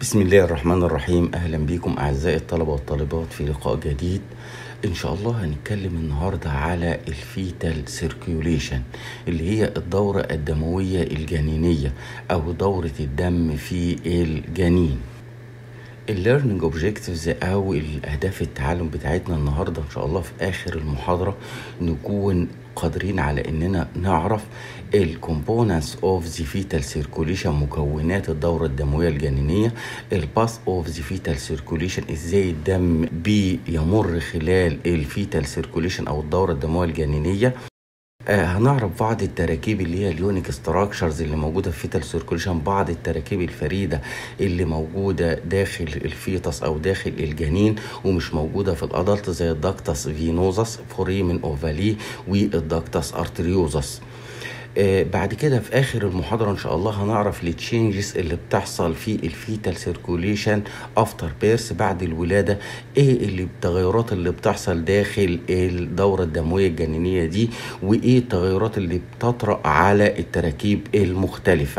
بسم الله الرحمن الرحيم اهلا بكم اعزائي الطلبه والطالبات في لقاء جديد ان شاء الله هنتكلم النهارده على الفيتال سيركيوليشن اللي هي الدوره الدمويه الجنينيه او دوره الدم في الجنين الليرنينج اوبجكتيفز او الاهداف التعلم بتاعتنا النهارده ان شاء الله في اخر المحاضره نكون قادرين على اننا نعرف الكومبوننتس اوف ذا فيتال سيركوليشن مكونات الدوره الدمويه الجنينيه الباس اوف ذا فيتال سيركوليشن ازاي الدم بيمر خلال الفيتال سيركوليشن او الدوره الدمويه الجنينيه آه هنعرف بعض التراكيب اللي هي اليونيك ستراكشرز اللي موجوده في فيتال سيركوليشن بعض التراكيب الفريده اللي موجوده داخل الفيتس او داخل الجنين ومش موجوده في الادلت زي الداكتس فينوزس فوريمن اوفالي والداكتس ارتريوزس آه بعد كده في اخر المحاضره ان شاء الله هنعرف التشينجز اللي بتحصل في الفيتال سيركوليشن افتر بيرث بعد الولاده ايه اللي التغيرات اللي بتحصل داخل الدوره الدمويه الجنينيه دي وايه التغيرات اللي بتطرا على التراكيب المختلفه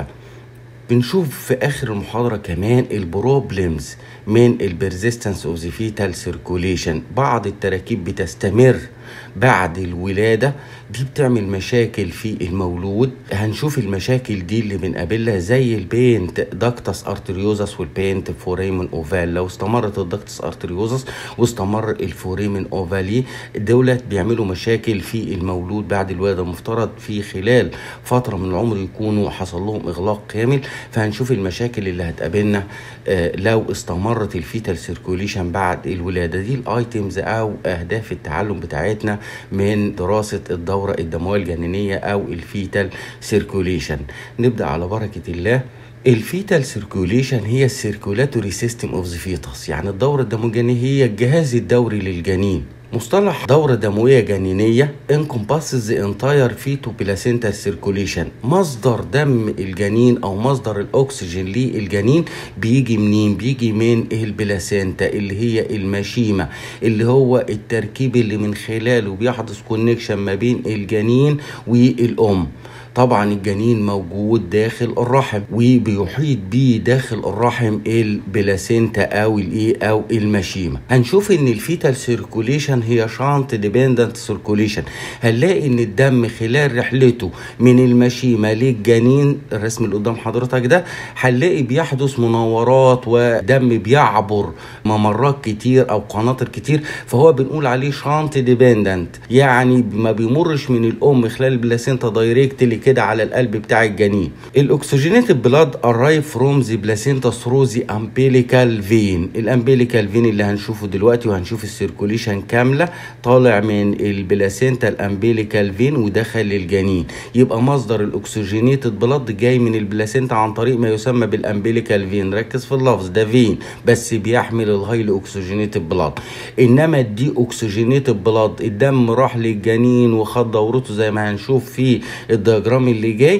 بنشوف في اخر المحاضره كمان البروبلمز من البرزيستنس اوف ذا فيتال سيركوليشن بعض التراكيب بتستمر بعد الولاده دي بتعمل مشاكل في المولود هنشوف المشاكل دي اللي بنقابلها زي البينت داكتس ارتريوزس والبينت فوريمن اوفال لو استمرت الداكتس ارتريوزس واستمر الفوريمن اوفالي دولت بيعملوا مشاكل في المولود بعد الولاده المفترض في خلال فتره من العمر يكونوا حصل لهم اغلاق كامل فهنشوف المشاكل اللي هتقابلنا آه لو استمرت الفيتال سيركوليشن بعد الولاده دي الايتمز او اهداف التعلم بتاعتنا من دراسه الدوره الدمويه الجنينيه او الفيتال سيركوليشن نبدا على بركه الله الفيتال سيركوليشن هي السيركولاتوري سيستم اوف ذا فيتس يعني الدوره الدمويه الجنينيه هي الجهاز الدوري للجنين مصطلح دورة دموية جنينية encompasses the entire fetal placental circulation مصدر دم الجنين أو مصدر الأكسجين للجنين بيجي منين؟ بيجي من البلاسينتا اللي هي المشيمة اللي هو التركيب اللي من خلاله بيحدث كونكشن ما بين الجنين والأم طبعا الجنين موجود داخل الرحم وبيحيط بيه داخل الرحم البلاسينتا او الايه او المشيمه هنشوف ان الفيتال سيركوليشن هي شانت ديبندنت سيركوليشن هنلاقي ان الدم خلال رحلته من المشيمه للجنين الرسم اللي قدام حضرتك ده هنلاقي بيحدث مناورات ودم بيعبر ممرات كتير او قناطر كتير فهو بنقول عليه شانت ديبندنت يعني ما بيمرش من الام خلال البلاسينتا دايركتلي كده على القلب بتاع الجنين الاكسجينيت بلاد ارايف فروم ذا بلاسينتا ثرو ذا امبيليكال فين الامبيليكال فين اللي هنشوفه دلوقتي وهنشوف السيركوليشن كامله طالع من البلاسينتا الامبيليكال فين ودخل الجنين يبقى مصدر الاكسجينيت بلاد جاي من البلاسينتا عن طريق ما يسمى بالامبيليكال فين ركز في اللفظ ده فين بس بيحمل الهايلي اكسجينيت بلاد انما الدي اكسجينيت بلاد الدم راح للجنين وخد دورته زي ما هنشوف في الدياجرام اللي جاي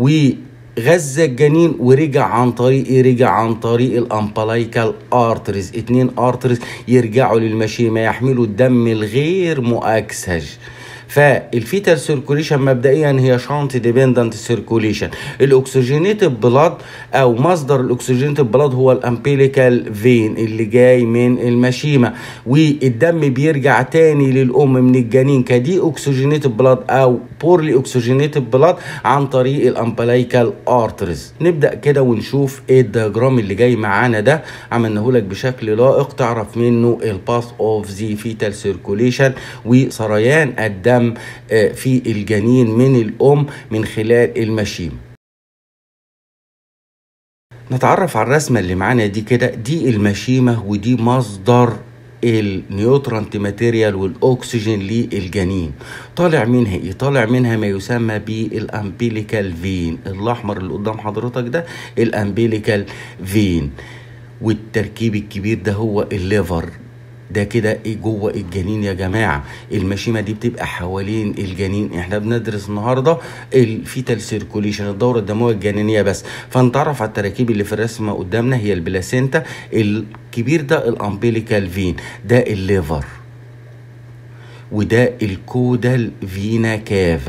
وغذى الجنين ورجع عن طريق ايه رجع عن طريق الامبلايكال ارتريز اتنين ارتريز يرجعوا للمشيمه يحملوا الدم الغير مؤكسج فالفيتال سيركوليشن مبدئيا هي شانت ديبندنت سيركوليشن الاكسجينيتد بلاد او مصدر الاكسجينيتد بلاد هو الامبيليكال فين اللي جاي من المشيمه والدم بيرجع تاني للام من الجنين كدي اكسجينيتد بلاد او بورلي اكسجينيتد بلاد عن طريق الامبلايكال ارتريز نبدا كده ونشوف ايه الدياجرام اللي جاي معانا ده عملناه لك بشكل لائق تعرف منه الباث اوف ذا فيتال سيركوليشن وسريان الدم الدم في الجنين من الأم من خلال المشيمة نتعرف على الرسمة اللي معانا دي كده دي المشيمة ودي مصدر النيوترانت ماتيريال والاكسجين للجنين طالع منها ايه طالع منها ما يسمى بالامبيليكال فين الاحمر اللي قدام حضرتك ده الامبيليكال فين والتركيب الكبير ده هو الليفر ده كده ايه جوه الجنين يا جماعه المشيمه دي بتبقى حوالين الجنين احنا بندرس النهارده الفيتال سيركوليشن الدوره الدمويه الجنينيه بس فنتعرف على التراكيب اللي في الرسمه قدامنا هي البلاسينتا الكبير ده الامبيليكال فين ده الليفر وده الكودال فينا كافا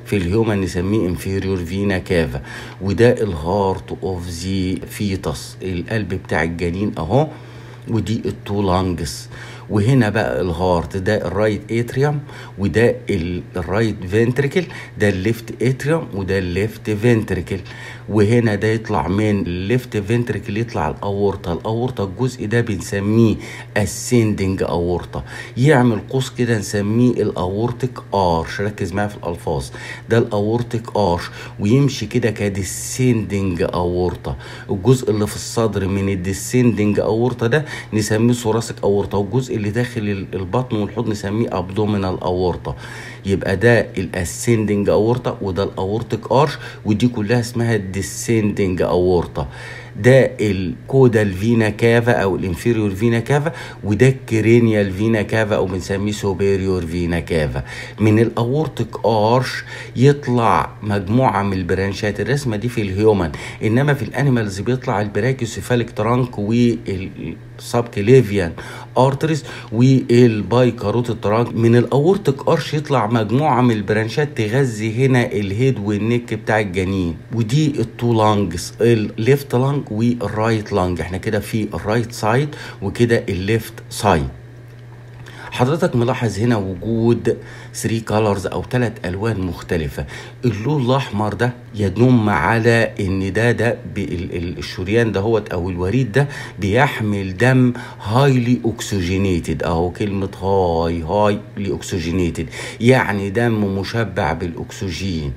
في الهيومن نسميه انفيريور فينا كافا وده الهارت اوف ذا فيتس القلب بتاع الجنين اهو ودي التو لانجز وهنا بقى الهارت ده الرايت اتريوم وده الرايت فنتريكل ده الليفت اتريوم وده الليفت فنتريكل وهنا ده يطلع من الليفت فنتريكل يطلع الاورطه الاورطه الجزء ده بنسميه اسندنج اورطه يعمل قوس كده نسميه الاورتيك ارش ركز معايا في الالفاظ ده الاورتيك ارش ويمشي كده كديسندنج اورطه الجزء اللي في الصدر من الديسندنج اورطه ده نسميه ثوراسيك اورطه والجزء اللي داخل البطن والحوض نسميه ابدومينال اورطه يبقى ده الاسندنج اورطه وده الاورتيك ارش ودي كلها اسمها الديسندنج اورطه ده الكودال فينا كافا او الانفيريور فينا كافا وده الكرينيال فينا كافا او بنسميه سوبيريور فينا كافا من الاورتيك ارش يطلع مجموعه من البرانشات الرسمه دي في الهيومن انما في الانيمالز بيطلع البراكيوسيفاليك ترانك والسبكليفيان ارتريز والباي كاروت ترانك من الاورتيك ارش يطلع مجموعه من البرانشات تغذي هنا الهيد والنك بتاع الجنين ودي التو لانجز الليفت لانج والرايت لانج احنا كده في الرايت سايد وكده الليفت سايد حضرتك ملاحظ هنا وجود 3 كالرز او ثلاث الوان مختلفه اللون الاحمر ده يدل على ان ده ده الشريان دهوت او الوريد ده بيحمل دم هايلي اوكسجينيتد اهو كلمه هاي هايلي اوكسجينيتد يعني دم مشبع بالاكسجين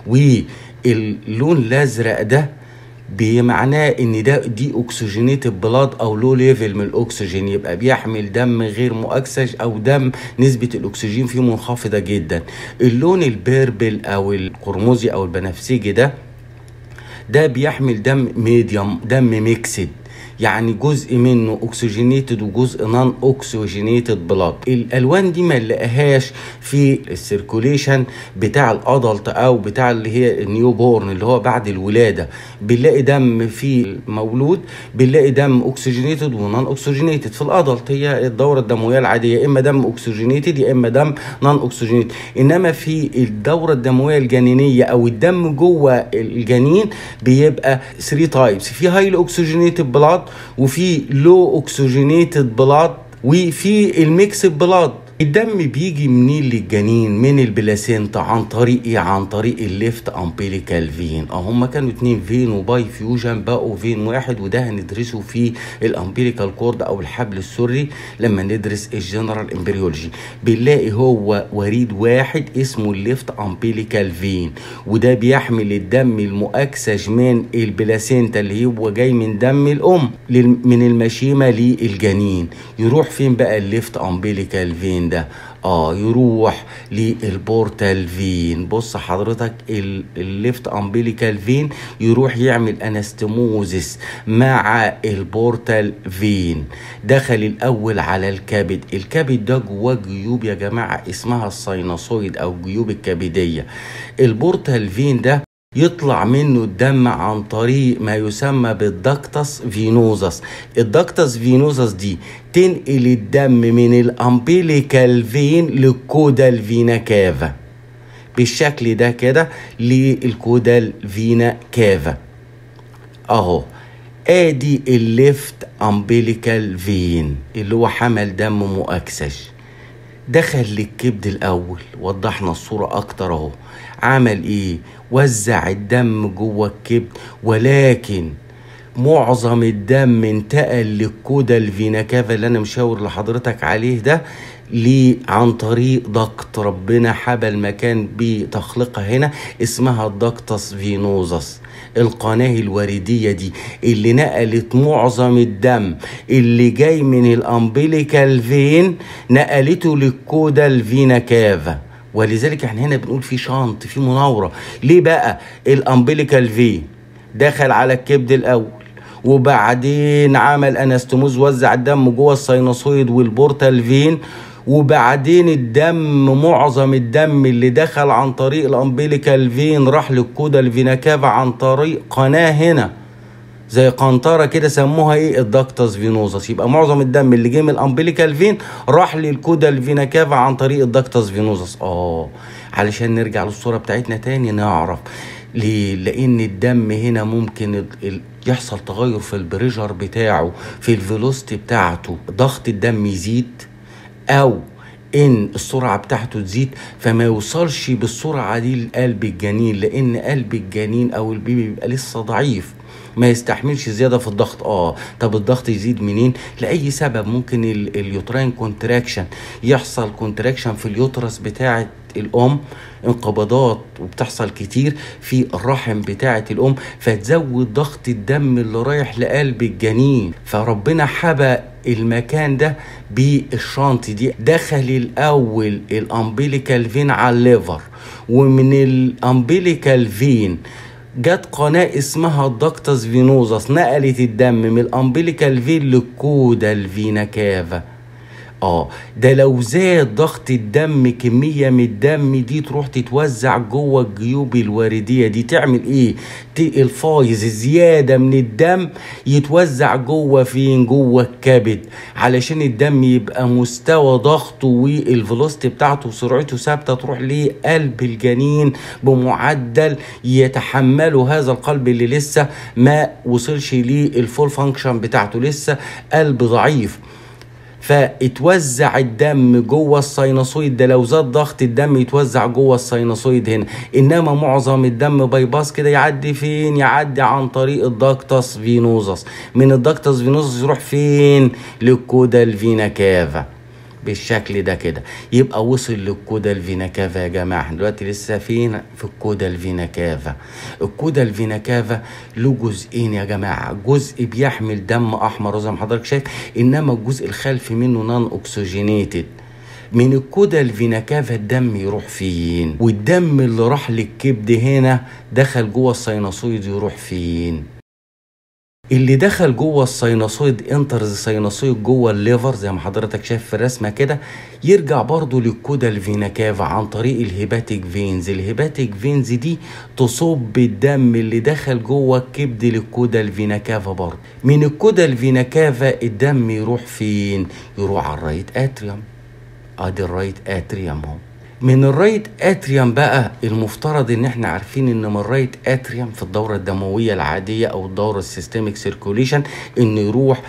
واللون الازرق ده بمعناه ان ده دي اوكسجينيتد بلاد او لو ليفل من الاكسجين يبقى بيحمل دم غير مؤكسج او دم نسبه الاكسجين فيه منخفضه جدا اللون البيربل او القرمزي او البنفسجي ده ده بيحمل دم ميديوم دم ميكسد يعني جزء منه اوكسجينيتد وجزء نون اوكسجينيتد بلاد الالوان دي ما نلاقيهاش في السيركوليشن بتاع الادلت او بتاع اللي هي النيو بورن اللي هو بعد الولاده بنلاقي دم في مولود بنلاقي دم اوكسجينيتد ونون اوكسجينيتد في الادلت هي الدوره الدمويه العاديه يا اما دم اوكسجينيتد يا اما دم نون اوكسجينيتد انما في الدوره الدمويه الجنينيه او الدم جوه الجنين بيبقى 3 تايبس في هايلي اوكسجينيتد بلاد وفي لو اوكسجينيتد بلاد وفي الميكس بلاد الدم بيجي منين للجنين من البلاسينتا عن طريق ايه عن طريق الليفت امبيليكال فين اه هما كانوا اتنين فين وباي فيوجن بقوا فين واحد وده هندرسه في الامبيليكال كورد او الحبل السري لما ندرس الجنرال امبريولوجي بنلاقي هو وريد واحد اسمه الليفت امبيليكال فين وده بيحمل الدم المؤكسج من البلاسينتا اللي هو جاي من دم الام من المشيمه للجنين يروح فين بقى الليفت امبيليكال فين ده اه يروح للبورتال فين بص حضرتك الليفت امبيليكال فين يروح يعمل انستموزس مع البورتال فين دخل الاول على الكبد الكبد ده جواه جيوب يا جماعه اسمها الساينوسويد او الجيوب الكبديه البورتال فين ده يطلع منه الدم عن طريق ما يسمى بالدكتس فينوزس الدكتس فينوزس دي تنقل الدم من الامبيليكال فين للكودال فينا كافا بالشكل ده كده للكودال فينا كافا اهو ادي الليفت امبيليكال فين اللي هو حمل دم مؤكسج دخل للكبد الاول وضحنا الصوره اكتر اهو عمل ايه وزع الدم جوه الكبد ولكن معظم الدم انتقل للكودا الفينا كافا اللي انا مشاور لحضرتك عليه ده ليه عن طريق ضغط ربنا حبل مكان بتخلقها هنا اسمها الدكتس فينوزس القناة الوردية دي اللي نقلت معظم الدم اللي جاي من الامبليكال فين نقلته للكودا الفينا كافا ولذلك احنا هنا بنقول في شنط في مناوره ليه بقى الامبليكال في دخل على الكبد الاول وبعدين عمل انستموز وزع الدم جوه السينوسويد والبورتال فين وبعدين الدم معظم الدم اللي دخل عن طريق الامبليكال فين راح للكودا الفيناكافا عن طريق قناه هنا زي قنطره كده سموها ايه الدكتس فينوزس يبقى معظم الدم اللي جه من الامبليكال فين راح للكودا الفيناكافا عن طريق الدكتس فينوزس اه علشان نرجع للصوره بتاعتنا تاني نعرف ليه لان الدم هنا ممكن ال- ال- يحصل تغير في البريشر بتاعه في الفيلوستي بتاعته ضغط الدم يزيد او ان السرعه بتاعته تزيد فما يوصلش بالسرعه دي لقلب الجنين لان قلب الجنين او البيبي بيبقى لسه ضعيف ما يستحملش زياده في الضغط اه طب الضغط يزيد منين لاي سبب ممكن ال- اليوتراين كونتراكشن يحصل كونتراكشن في اليوترس بتاعه الام انقباضات وبتحصل كتير في الرحم بتاعه الام فتزود ضغط الدم اللي رايح لقلب الجنين فربنا حبى المكان ده بالشنط دي دخل الاول الامبليكال فين على الليفر ومن الامبليكال فين جت قناة اسمها الدكتس فينوزس نقلت الدم من الامبليكال فين للكودا الفينا كافا اه ده لو زاد ضغط الدم كميه من الدم دي تروح تتوزع جوه الجيوب الورديه دي تعمل ايه ت- الفايز زياده من الدم يتوزع جوه فين جوه الكبد علشان الدم يبقى مستوى ضغطه والفيلوستي بتاعته وسرعته ثابته تروح لقلب الجنين بمعدل يتحمله هذا القلب اللي لسه ما وصلش للفول فانكشن بتاعته لسه قلب ضعيف فاتوزع الدم جوه السينوسويد ده لو زاد ضغط الدم يتوزع جوه السينوسويد هنا انما معظم الدم بايباس كده يعدي فين يعدي عن طريق الدكتس فينوزس من الدكتس فينوزس يروح فين للكودا الفينا كافا بالشكل ده كده يبقى وصل للكودا الفينا كافا يا جماعه احنا دلوقتي لسه فين في الكودا الفينا كافا الكودا الفينا كافا له جزئين يا جماعه جزء بيحمل دم احمر زي ما حضرتك شايف انما الجزء الخلفي منه نون اوكسجينيتد من الكودا الفينا كافا الدم يروح فين والدم اللي راح للكبد هنا دخل جوه السينوسويد يروح فين اللي دخل جوه السينوسويد انترز السينوسويد جوه الليفر زي ما حضرتك شايف في الرسمه كده يرجع برضه للكودا الفينا كافا عن طريق الهيباتيك فينز الهيباتيك فينز دي تصب الدم اللي دخل جوه الكبد للكودا الفينا كافا برضه من الكودا الفينا كافا الدم يروح فين يروح على الرايت اتريوم ادي الرايت اتريوم اهو من الرايت اتريوم بقى المفترض ان احنا عارفين ان من الرايت اتريوم في الدوره الدمويه العاديه او الدوره السيستميك سيركوليشن انه يروح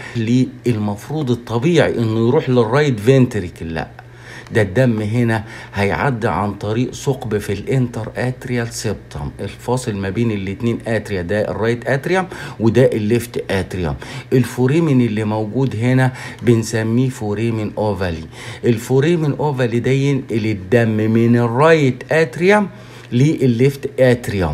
للمفروض الطبيعي انه يروح للرايت فنتريكل لا ده الدم هنا هيعدي عن طريق ثقب في الانتر اتريال سيبتم الفاصل ما بين الاتنين اتريا ده الرايت اتريوم وده الليفت اتريوم الفوريمين اللي موجود هنا بنسميه فوريمين اوفالي الفوريمين اوفالي ده ينقل الدم من الرايت اتريوم للليفت اتريوم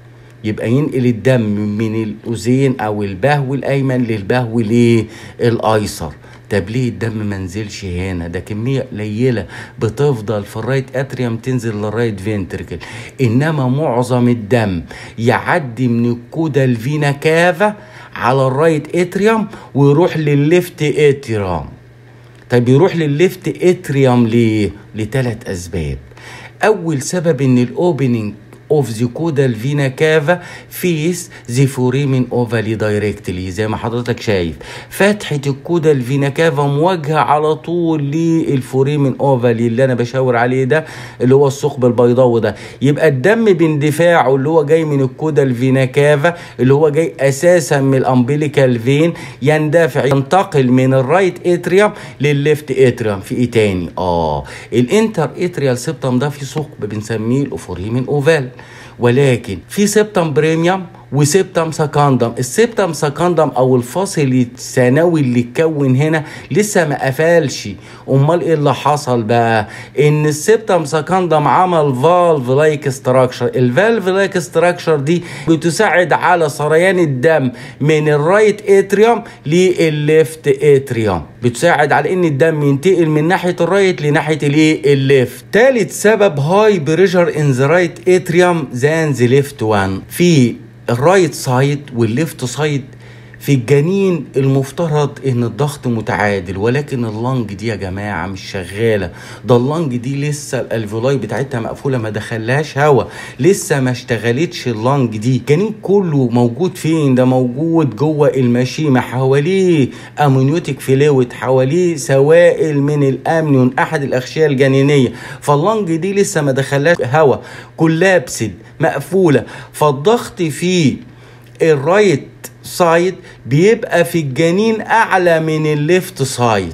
يبقى ينقل الدم من الاذين او البهو الايمن للبهو ليه الايسر طب ليه الدم ما نزلش هنا ده كميه قليله بتفضل في الرايت اتريوم تنزل للرايت فينتركل انما معظم الدم يعدي من الكودا الفينا كافا على الرايت اتريوم ويروح للليفت اتريوم طيب يروح للليفت اتريوم ليه لثلاث اسباب اول سبب ان الاوبننج اوف ذا كودال فينا كافا فيس ذا فوريمين اوفالي دايركتلي زي ما حضرتك شايف فتحه الكودال فينا كافا مواجهه على طول للفوريمين اوفالي اللي انا بشاور عليه ده اللي هو الثقب البيضاوي ده يبقى الدم باندفاعه اللي هو جاي من الكودال فينا كافا اللي هو جاي اساسا من الامبليكال فين يندفع ينتقل من الرايت اتريوم للليفت اتريوم في ايه تاني اه الانتر اتريال سيبتم ده في ثقب بنسميه الاوفوريمين اوفال ولكن في سيبتم بريميوم وسيبتم سكاندم السيبتم سكاندم او الفاصل الثانوي اللي اتكون هنا لسه ما قفلش امال ايه اللي حصل بقى ان السيبتم سكاندم عمل فالف لايك ستراكشر الفالف لايك ستراكشر دي بتساعد على سريان الدم من الرايت اتريوم للليفت اتريوم بتساعد على ان الدم ينتقل من ناحيه الرايت لناحيه الايه الليفت ثالث سبب هاي بريشر ان ذا رايت اتريوم ذان ذا ليفت وان في الرايت سايد والليفت سايد في الجنين المفترض ان الضغط متعادل ولكن اللنج دي يا جماعه مش شغاله ده اللنج دي لسه الالفولاي بتاعتها مقفوله ما دخلهاش هوا لسه ما اشتغلتش اللنج دي الجنين كله موجود فين ده موجود جوه المشيمه حواليه امنيوتيك فلويد حواليه سوائل من الامنيون احد الاغشيه الجنينيه فاللنج دي لسه ما دخلهاش هوا كولابسد مقفوله فالضغط في الرايت سايد بيبقى في الجنين اعلى من الليفت سايد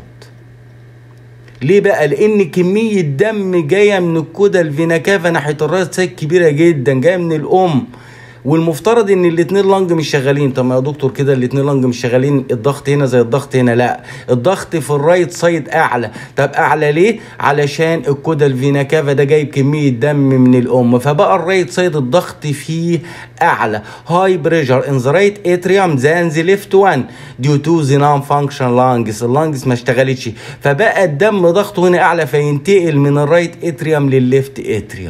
ليه بقى لان كميه دم جايه من الكودا الفيناكافا ناحيه الرايت سايد كبيره جدا جايه من الام والمفترض ان الاثنين لانج مش شغالين طب ما يا دكتور كده الاثنين لانج مش شغالين الضغط هنا زي الضغط هنا لا الضغط في الرايت سايد اعلى طب اعلى ليه علشان الكودا الفينا كافا ده جايب كميه دم من الام فبقى الرايت سايد الضغط فيه اعلى هاي بريشر ان ذا رايت اتريوم ذان ذا ليفت وان ديو تو ذا نون فانكشن لانجز اللانجز ما اشتغلتش فبقى الدم ضغطه هنا اعلى فينتقل من الرايت اتريوم للليفت اتريوم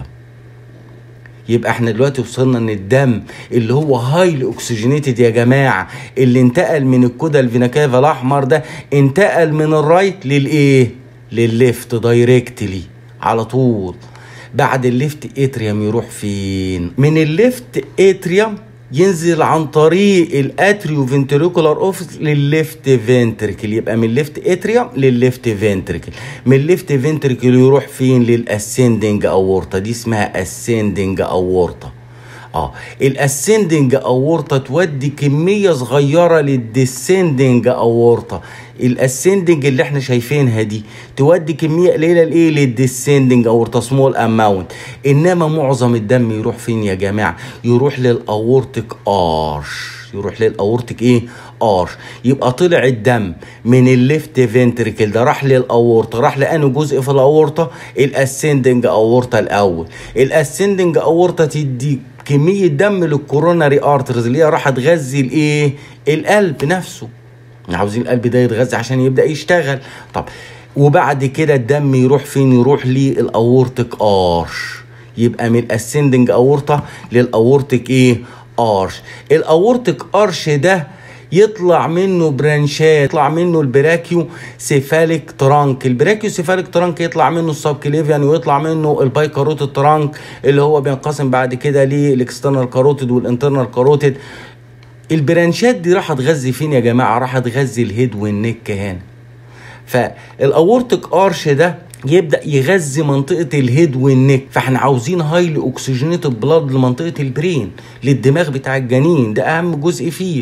يبقى احنا دلوقتي وصلنا ان الدم اللي هو هايلي اوكسجينيتد يا جماعه اللي انتقل من الكودا الفيناكافا الاحمر ده انتقل من الرايت للايه للليفت دايركتلي على طول بعد الليفت اتريوم يروح فين من الليفت اتريوم ينزل عن طريق الاتريو فنتريكولار اوفيس للليفت فنتركل يبقى من الليفت اتريوم للليفت فنتركل من الليفت فنتركل يروح فين للاسندنج اورتا دي اسمها اسندنج اورتا اه الاسندنج اورتا تودي كميه صغيره للديسندنج اورتا الاسندنج اللي احنا شايفينها دي تودي كميه قليله لايه للديسندنج اورتا سمول اماونت انما معظم الدم يروح فين يا جماعه يروح للاورتيك ارش يروح للاورتيك ايه ارش يبقى طلع الدم من الليفت فنتريكل ده راح للاورطه راح لانه جزء في الاورطه الاسندنج اورطه الاول الاسندنج اورطه تدي كميه دم للكوروناري ارترز اللي هي راح تغذي الايه القلب نفسه عاوزين القلب ده يتغذى عشان يبدا يشتغل طب وبعد كده الدم يروح فين يروح للاورتيك ارش يبقى من الاسندنج اورطه للاورتيك ايه ارش الاورتيك ارش ده يطلع منه برانشات يطلع منه البراكيو سيفاليك ترانك البراكيو سيفاليك ترانك يطلع منه السبكليفيان ويطلع منه الباي كاروتيد ترانك اللي هو بينقسم بعد كده للاكسترنال كاروتيد والانترنال كاروتيد البرانشات دي راح تغذي فين يا جماعه راح تغذي الهيد والنك هنا فالاورتيك ارش ده يبدا يغذي منطقه الهيد والنك فاحنا عاوزين هايلي اوكسجينيتد بلاد لمنطقه البرين للدماغ بتاع الجنين ده اهم جزء فيه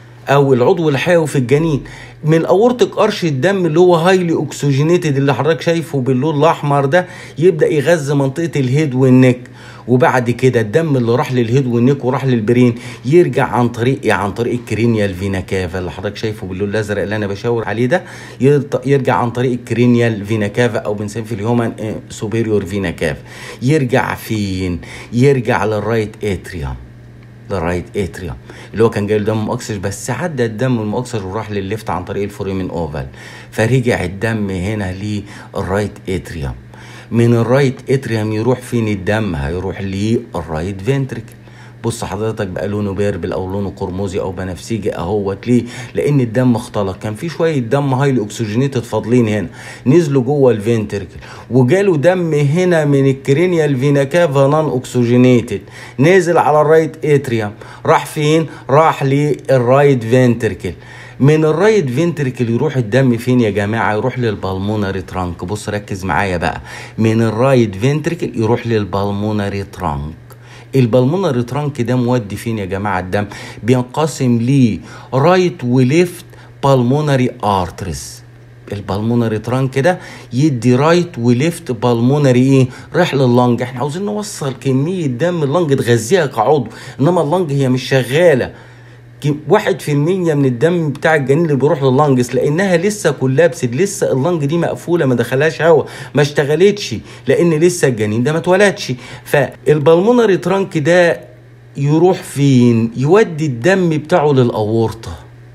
او العضو الحيوي في الجنين من الاورتيك ارش الدم اللي هو هايلي اوكسجينيتد اللي حضرتك شايفه باللون الاحمر ده يبدا يغذي منطقه الهيد والنك وبعد كده الدم اللي راح للهيد والنيك وراح للبرين يرجع عن طريق ايه عن طريق الكرينيال فينا كافا اللي حضرتك شايفه باللون الازرق اللي انا بشاور عليه ده يرجع عن طريق الكرينيال فينا كافا او بنسميه في الهيومن سوبيريور فينا كافا يرجع فين يرجع للرايت اتريوم للرايت اتريوم اللي هو كان جاي له دم مؤكسج بس عدى الدم المؤكسج وراح للليفت عن طريق الفوريمين اوفال فرجع الدم هنا للرايت اتريوم من الرايت اتريوم يروح فين الدم هيروح للرايت فنتريكل بص حضرتك بقى لونه بيربل او لونه قرمزي او بنفسجي اهوت ليه لان الدم اختلط كان في شويه دم هايلي اوكسجينيتد فاضلين هنا نزلوا جوه الفنتركل وجاله دم هنا من الكرينيال فينا كافا نون اوكسجينيتد نزل على الرايت اتريوم راح فين راح للرايت فنتركل من الرايت فنتركل يروح الدم فين يا جماعه يروح للبالمونري ترانك بص ركز معايا بقى من الرايت فنتركل يروح للبالمونري ترانك البلمونري ترانك ده مودي فين يا جماعه الدم بينقسم ليه رايت وليفت بالمونري ارترز البلمونري ترانك ده يدي رايت وليفت بالمونري ايه رايح لللنج احنا عاوزين نوصل كميه دم اللنج تغذيها كعضو انما اللنج هي مش شغاله واحد في المية من الدم بتاع الجنين اللي بيروح لللنجز لانها لسه كولابسد لسه اللنج دي مقفوله ما دخلهاش هوا ما اشتغلتش لان لسه الجنين ده ما اتولدش فالبلمونري ترانك ده يروح فين يودي الدم بتاعه للاورطه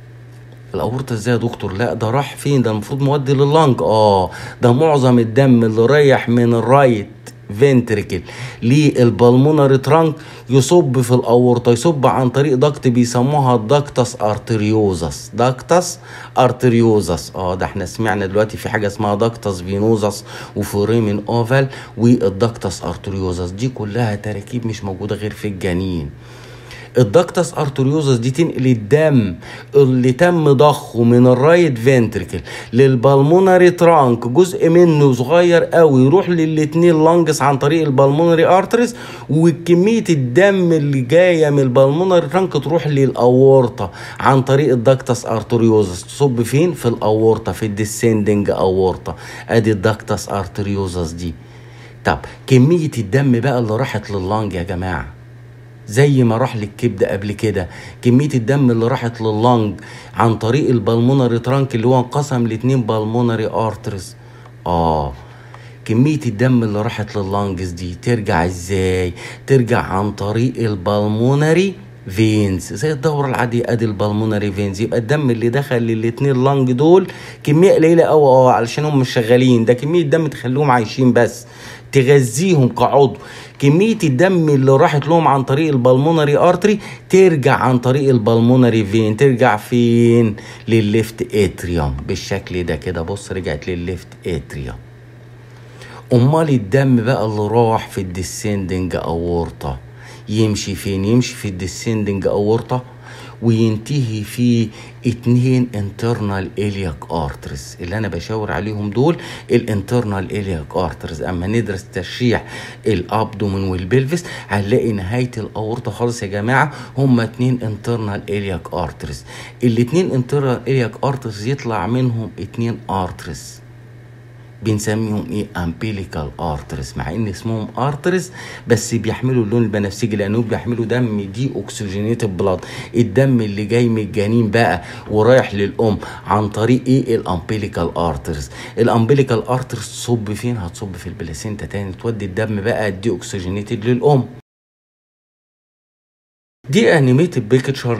الاورطه ازاي يا دكتور لا ده راح فين ده المفروض مودي لللنج اه ده معظم الدم اللي رايح من الرايت فنتريكل للبلمونري ترانك يصب في الاورطه يصب عن طريق ضغط بيسموها الدكتس ارتريوزس دكتس ارتريوزس اه ده احنا سمعنا دلوقتي في حاجه اسمها دكتس فينوزس وفوريمين اوفال والدكتس ارتريوزس دي كلها تراكيب مش موجوده غير في الجنين الدكتس ارتريوزس دي تنقل الدم اللي تم ضخه من الرايت فنتريكل للبلمونري ترانك جزء منه صغير قوي يروح للاتنين لانجس عن طريق البلمونري ارتريز وكميه الدم اللي جايه من البلمونري ترانك تروح للاورطه عن طريق الدكتس ارتريوزس تصب فين في الاورطه في الديسندنج اورطه ادي الدكتس ارتريوزس دي طب كميه الدم بقى اللي راحت لللانج يا جماعه زي ما راح للكبد قبل كده كميه الدم اللي راحت لللنج عن طريق البلمونري ترانك اللي هو انقسم لاتنين بالمونري ارترز اه كمية الدم اللي راحت لللنجز دي ترجع ازاي ترجع عن طريق البلمونري فينز زي الدورة العادية ادي البلمونري فينز يبقى الدم اللي دخل للاتنين لانج دول كمية قليلة قوي اه علشان هم مش شغالين ده كمية دم تخليهم عايشين بس تغذيهم كعضو كمية الدم اللي راحت لهم عن طريق البلمونري ارتري ترجع عن طريق البلمونري فين ترجع فين للليفت اتريوم بالشكل ده كده بص رجعت للليفت اتريوم امال الدم بقى اللي راح في الديسندنج اورطه يمشي فين يمشي في الديسندنج اورطه وينتهي في اتنين انترنال الياك ارترز اللي انا بشاور عليهم دول الانترنال الياك ارترز اما ندرس تشريح الابدومن والبلفس هنلاقي نهايه الاورطه خالص يا جماعه هما اتنين انترنال الياك ارترز الاتنين انترنال الياك ارترز يطلع منهم اتنين ارترز بنسميهم ايه امبيليكال ارترز مع ان اسمهم ارترز بس بيحملوا اللون البنفسجي لانهم بيحملوا دم دي اوكسجينيتد بلاد الدم اللي جاي من الجنين بقى ورايح للام عن طريق ايه الامبيليكال ارترز الامبيليكال ارترز تصب فين هتصب في البلاسينتا تاني تودي الدم بقى دي اوكسجينيتد للام دي انيميتد بيكتشر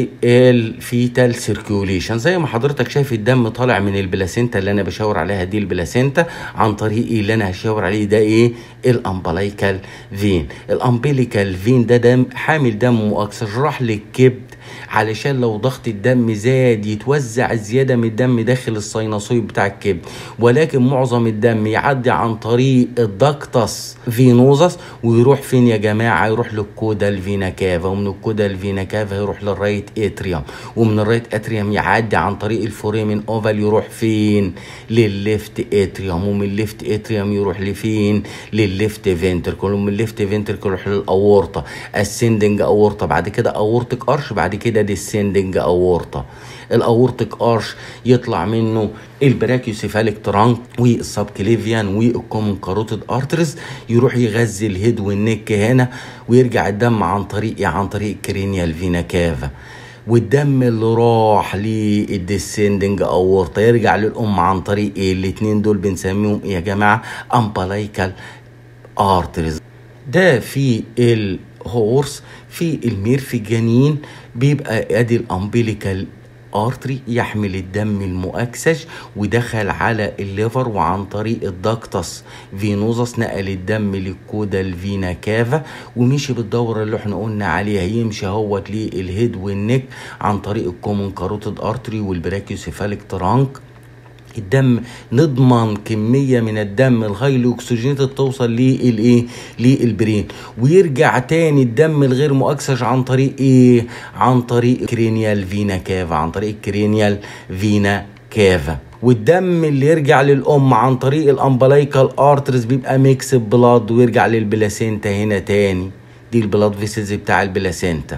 للفيتال سيركيوليشن زي ما حضرتك شايف الدم طالع من البلاسينتا اللي انا بشاور عليها دي البلاسينتا عن طريق ايه اللي انا هشاور عليه ده ايه الامبلايكال فين الامبليكال فين ده دم حامل دم مؤكسج راح للكبد علشان لو ضغط الدم زاد يتوزع زيادة من الدم داخل السينوسويد بتاع الكبد ولكن معظم الدم يعدي عن طريق الدكتس فينوزس ويروح فين يا جماعة يروح للكودا الفينا كافا ومن الكودا الفينا كافا يروح للرايت اتريوم ومن الرايت اتريوم يعدي عن طريق الفوريمين اوفال يروح فين للليفت اتريوم ومن الليفت اتريوم يروح لفين للليفت فينتركل ومن الليفت فينتركل يروح للاورطة اسندنج اورطة بعد كده اورتك ارش بعد كده ديسندنج اورطة الاورتك ارش يطلع منه البراكيوسيفاليك ترانك والسبكليفيان والكومن كاروتيد ارترز يروح يغذي الهيد والنك هنا ويرجع الدم عن طريق عن طريق كرينيال فينا كافا والدم اللي راح للديسندنج اورطه يرجع للام عن طريق ايه الاتنين دول بنسميهم ايه يا جماعه امبلايكال ارترز ده في الهورس في المير في الجنين بيبقى ادي الامبليكال ارتري يحمل الدم المؤكسج ودخل على الليفر وعن طريق الدكتس فينوزس نقل الدم للكودا الفينا كافا ومشي بالدورة اللي احنا قلنا عليها يمشي اهوت للهيد والنك عن طريق الكومن كاروتيد ارتري والبراكيوسيفاليك ترانك الدم نضمن كميه من الدم الهايلي اوكسجينيتد توصل للايه للبرين ويرجع تاني الدم الغير مؤكسج عن طريق ايه عن طريق كرينيال فينا كافا عن طريق كرينيال فينا كافا والدم اللي يرجع للام عن طريق الامبلايكال ارترز بيبقى ميكس بلاد ويرجع للبلاسينتا هنا تاني دي البلاد فيسلز بتاع البلاسينتا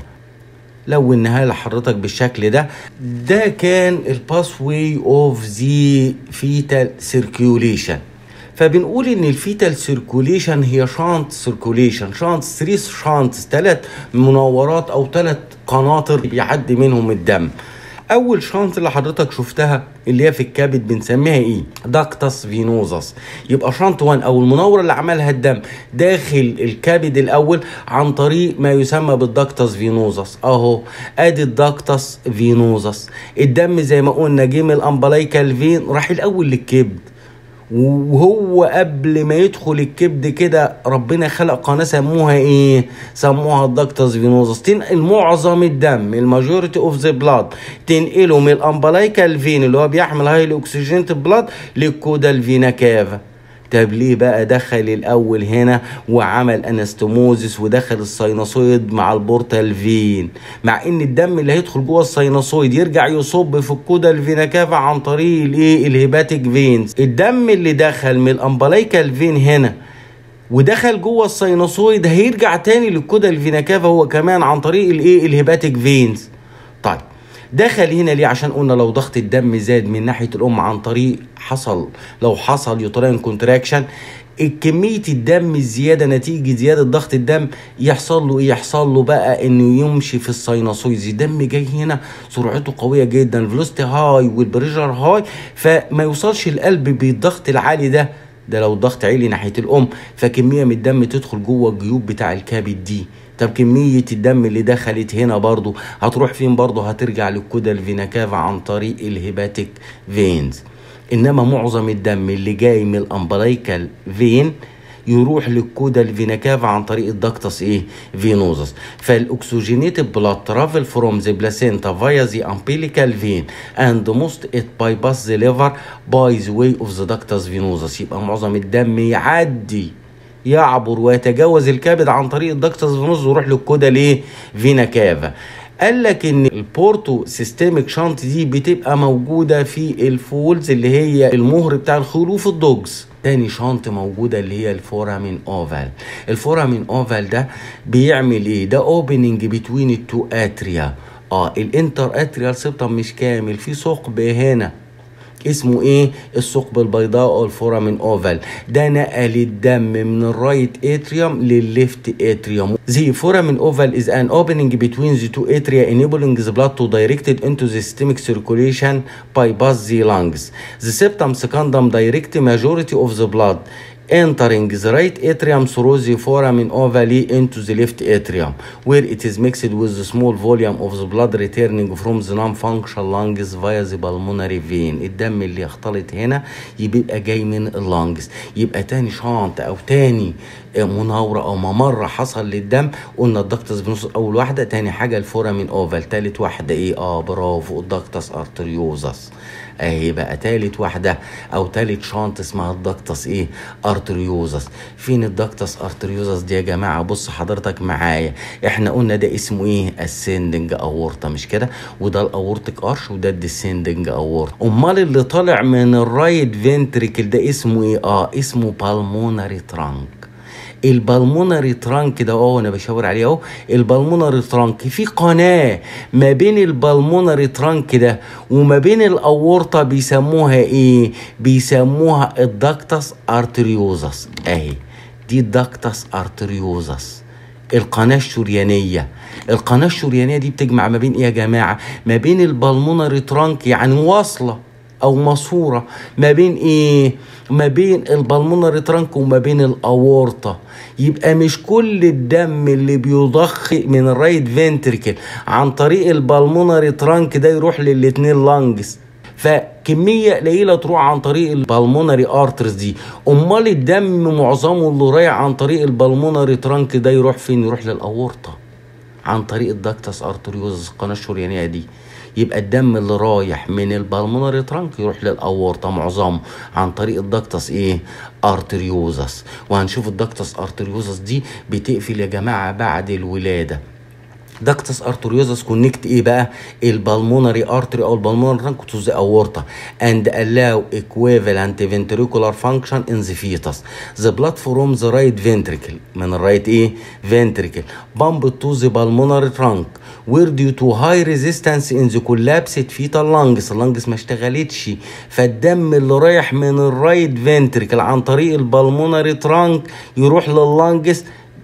لونها لحضرتك بالشكل ده ده كان الباس واي اوف ذا فيتال سيركيوليشن فبنقول ان الفيتال سيركوليشن هي شانت سيركوليشن شانت 3 شانت ثلاث منورات او ثلاث قناطر بيعدي منهم الدم اول شانت اللي حضرتك شفتها اللي هي في الكبد بنسميها ايه داكتس فينوزس يبقى شانت 1 او المنوره اللي عملها الدم داخل الكبد الاول عن طريق ما يسمى بالداكتس فينوزس اهو ادي الداكتس فينوزس الدم زي ما قلنا جه من الامبلايكال فين راح الاول للكبد وهو قبل ما يدخل الكبد كده ربنا خلق قناه سموها ايه سموها الدكتس فينوزس تنقل معظم الدم الماجوريتي اوف ذا بلاد تنقله من الامبلايكال فين اللي هو بيحمل هاي الاكسجينت بلاد للكودال فينا كافا طب ليه بقى دخل الاول هنا وعمل انستموزس ودخل السينوسويد مع البورتال فين مع ان الدم اللي هيدخل جوه السينوسويد يرجع يصب في الكودا الفينا كافا عن طريق الايه الهيباتيك فينز الدم اللي دخل من الامبلايكال فين هنا ودخل جوه السينوسويد هيرجع تاني للكودا الفينا كافا هو كمان عن طريق الايه الهيباتيك فينز طيب دخل هنا ليه عشان قلنا لو ضغط الدم زاد من ناحيه الام عن طريق حصل لو حصل يوترين كونتراكشن كمية الدم الزيادة نتيجة زيادة ضغط الدم يحصل له ايه؟ يحصل له بقى انه يمشي في السينوسويز الدم جاي هنا سرعته قوية جدا الفلوستي هاي والبريشر هاي فما يوصلش القلب بالضغط العالي ده ده لو الضغط عالي ناحية الام فكمية من الدم تدخل جوه الجيوب بتاع الكبد دي طب كمية الدم اللي دخلت هنا برضو هتروح فين برضو هترجع للكودا الفينا كافا عن طريق الهيباتيك فينز انما معظم الدم اللي جاي من الامبلايكال فين يروح للكودا الفينا كافا عن طريق الدكتس ايه فينوزس فالاكسجينيتد بلاد ترافل فروم ذا بلاسينتا فيا ذا امبيليكال فين اند موست ات باي باس ذا ليفر باي ذا واي اوف ذا دكتس فينوزس يبقى معظم الدم يعدي يعبر ويتجاوز الكبد عن طريق الدكتس فينوز ويروح للكودا ليه فينا كافا قال لك ان البورتو سيستميك شانت دي بتبقى موجوده في الفولز اللي هي المهر بتاع الخيول وفي الدوجز تاني شانت موجوده اللي هي الفورامين اوفال الفورامين اوفال ده بيعمل ايه ده اوبننج بتوين التو اتريا اه الانتر اتريال سيبتم مش كامل في ثقب هنا اسمه ايه الثقب البيضاء او الفورامين اوفال ده نقل الدم من الرايت اتريوم للليفت اتريوم The foramen oval is an opening between the two atria enabling the blood to direct it into the systemic circulation bypass the lungs. The septum secundum direct majority of the blood entering the right atrium through the foramen ovale into the left atrium where it is mixed with the small volume of the blood returning from the non-functional lungs via the pulmonary vein الدم اللي يختلط هنا يبقى جاي من اللانجز يبقى تاني شانت او تاني مناورة او ممر حصل للدم قلنا الدكتس بنص اول واحدة تاني حاجة الفورامين اوفال تالت واحدة ايه اه برافو الدكتس ارتريوزس اهي بقى تالت واحدة او تالت شانت اسمها الدكتس ايه ارتريوزس فين الدكتس ارتريوزس دي يا جماعة بص حضرتك معايا احنا قلنا ده اسمه ايه السندنج اورطة مش كده وده الاورتيك ارش وده الديسندنج اورطة امال اللي طالع من الرايت فنتريكل ده اسمه ايه اه اسمه بالمونري ترانك البلمونري ترانك ده اهو انا بشاور عليه اهو البلمونري ترانك في قناه ما بين البلمونري ترانك ده وما بين الاورطه بيسموها ايه بيسموها الدكتس ارتريوزس اهي دي الدكتس ارتريوزس القناه الشريانيه القناه الشريانيه دي بتجمع ما بين ايه يا جماعه ما بين البلمونري ترانك يعني واصله او ماسوره ما بين ايه ما بين البلمونري ترانك وما بين الاورطه يبقى مش كل الدم اللي بيضخ من الرايت فنتريكل عن طريق البلمونري ترانك ده يروح للاتنين لانجز فكميه قليله تروح عن طريق البلمونري ارترز دي امال الدم معظمه اللي رايح عن طريق البلمونري ترانك ده يروح فين يروح للاورطه عن طريق الدكتس ارتريوز القناه الشريانيه دي يبقى الدم اللي رايح من البلمونري ترانك يروح للاورطه معظمه عن طريق الدكتس ايه ارتريوزس وهنشوف الدكتس ارتريوزس دي بتقفل يا جماعه بعد الولاده داكتس ارتريوزس كونكت ايه بقى البلمونري ارتري او البلمونري ترانك تو ذا اورتا اند allow equivalent ventricular function in the fetus the blood from the right ventricle من الرايت ايه ventricle pump to the pulmonary trunk where due to high resistance in the collapsed fetal lungs اللنجز ما اشتغلتش فالدم اللي رايح من الرايت ventricle عن طريق البلمونري ترانك يروح لللنجز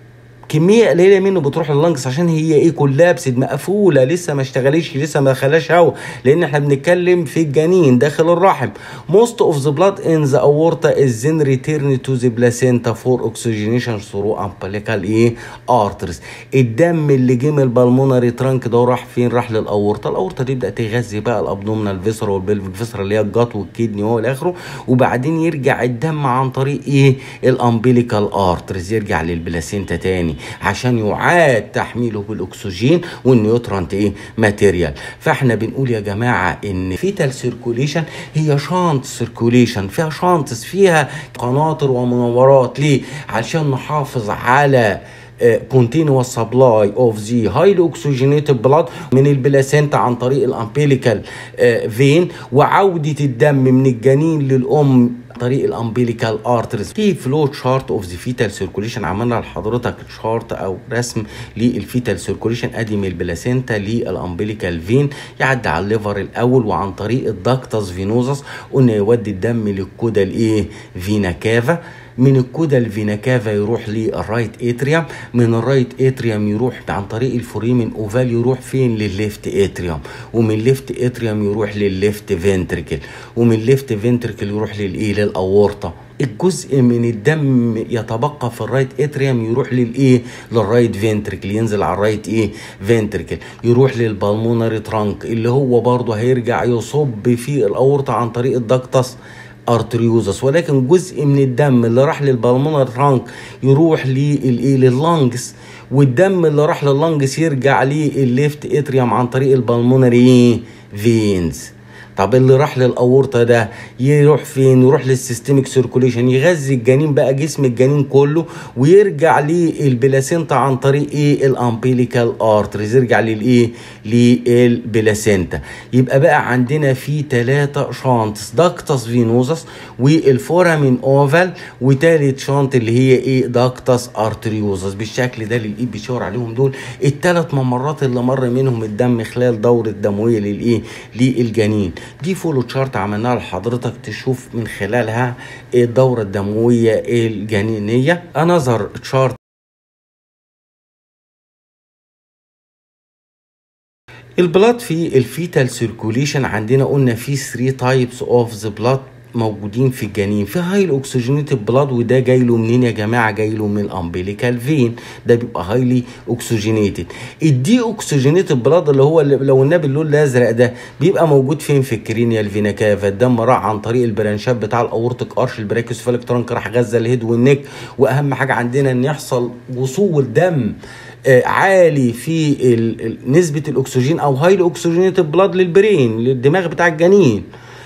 كميه قليله منه بتروح لللنجز عشان هي ايه كولابسد مقفوله لسه ما اشتغلتش لسه ما دخلهاش هوا لان احنا بنتكلم في الجنين داخل الرحم most of the blood in the aorta is then returned to the placenta for oxygenation through umbilical ايه arteries الدم اللي جه من البلمونري ترانك ده راح فين راح للاورطه الاورطه تبدا تغذي بقى الابدومينال فيسرا والبلفيك فيسرا اللي هي الجات والكدني والى اخره وبعدين يرجع الدم عن طريق ايه الامبليكال ارترز يرجع للبلاسينتا تاني عشان يعاد تحميله بالاكسجين والنيوترانت ايه ماتيريال فاحنا بنقول يا جماعه ان فيتال سيركوليشن هي شانت سيركوليشن فيها شانتس فيها قناطر ومنورات ليه عشان نحافظ على continuous supply of the highly oxygenated blood من البلاسينتا عن طريق الامبيليكال فين وعودة الدم من الجنين للأم طريق الامبيليكال ارترز في فلو تشارت اوف ذا فيتال سيركوليشن عملنا لحضرتك شارت او رسم للفيتال سيركوليشن ادي من البلاسينتا للامبيليكال فين يعدي على الليفر الاول وعن طريق الداكتس فينوزس قلنا يودي الدم للكودا الايه فينا كافا من الكودا الفينا كافا يروح للرايت اتريوم من الرايت اتريوم يروح عن طريق الفوريمين اوفال يروح فين للليفت اتريوم ومن ليفت اتريوم يروح للليفت فنتركل ومن ليفت فنتركل يروح للايه للاورطه الجزء من الدم يتبقى في الرايت اتريوم يروح للايه للرايت فنتركل ينزل على الرايت ايه فنتركل يروح للبلمونري ترانك اللي هو برضه هيرجع يصب في الاورطه عن طريق الدكتس ارتريوزس ولكن جزء من الدم اللي راح للبلمونر ترانك يروح للايه لللنجز والدم اللي راح لللنجز يرجع للليفت اتريوم عن طريق البلمونري فينز طب اللي راح للاورطه ده يروح فين يروح للسيستميك سيركوليشن يغذي الجنين بقى جسم الجنين كله ويرجع للبلاسينتا عن طريق ايه الامبيليكال ارتريز يرجع للايه للبلاسينتا يبقى بقى عندنا في ثلاثه شانتس داكتس فينوزس والفورامين اوفال وتالت شانت اللي هي ايه داكتس ارتريوزس بالشكل ده اللي الايد بيشاور عليهم دول الثلاث ممرات اللي مر منهم الدم خلال دوره دمويه للايه للجنين دي فولو تشارت عملناها لحضرتك تشوف من خلالها الدورة الدموية الجنينية انذر تشارت البلاد في الفيتال سيركوليشن عندنا قلنا في 3 تايبس اوف ذا بلاد موجودين في الجنين في هايلي اوكسجينيتد بلاد وده جاي له منين يا جماعه جاي له من الامبليكال فين ده بيبقى هايلي اوكسجينيتد الدي اوكسجينيتد بلاد اللي هو اللي لو قلنا باللون الازرق ده بيبقى موجود فين في الكرينيال فينا كافا الدم راح عن طريق البرانشات بتاع الاورتيك ارش البراكيوسفاليك ترانك راح غذى الهيد والنك واهم حاجه عندنا ان يحصل وصول دم عالي في نسبه الاكسجين او هايلي اوكسجينيتد بلاد للبرين للدماغ بتاع الجنين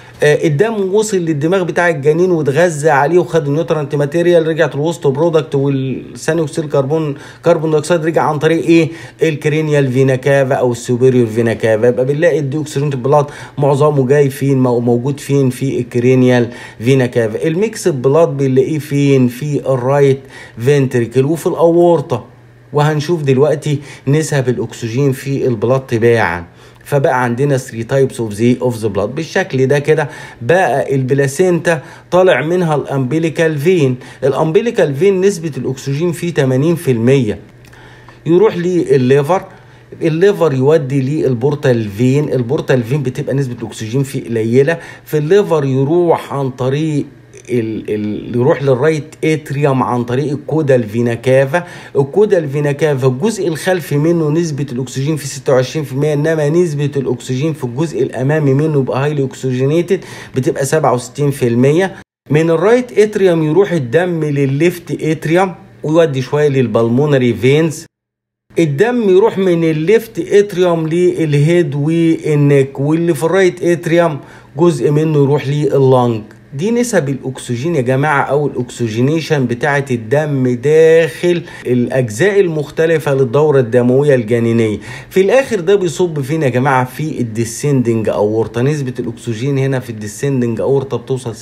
الدم وصل للدماغ بتاع الجنين واتغذى عليه وخد النيوترانت ماتيريال رجعت الوسط برودكت والثاني اكسيد كربون كربون دايوكسيد رجع عن طريق ايه الكرينيال فينا كافا او السوبيريور فينا كافا يبقى بنلاقي الدي اوكسجينيتد بلاد معظمه جاي فين موجود فين في الكرينيال فينا كافا الميكس بلاد بنلاقيه فين في الرايت فنتريكل وفي الاورطه وهنشوف دلوقتي نسب الاكسجين في البلاد تباعا فبقى عندنا 3 تايبس اوف ذا اوف ذا بلاد بالشكل ده كده بقى البلاسينتا طالع منها الامبليكال فين الامبليكال فين نسبه الاكسجين فيه 80% يروح للليفر الليفر يودي للبورتال فين البورتال فين بتبقى نسبه الاكسجين فيه قليله في الليفر يروح عن طريق ال ال يروح للرايت اتريوم عن طريق الكودا الفينا كافا الكودا الفينا كافا الجزء الخلفي منه نسبة الأكسجين في 26% إنما نسبة الأكسجين في الجزء الأمامي منه يبقى هايلي أكسجينيتد بتبقى 67% من الرايت اتريوم يروح الدم للليفت اتريوم ويودي شوية للبلمونري فينز الدم يروح من الليفت اتريوم للهيد والنك واللي في الرايت اتريوم جزء منه يروح لللنج دي نسب الاكسجين يا جماعه او الاكسجينيشن بتاعه الدم داخل الاجزاء المختلفه للدوره الدمويه الجنينيه في الاخر ده بيصب فينا يا جماعه في الديسندنج اورطه نسبه الاكسجين هنا في الديسندنج اورطه بتوصل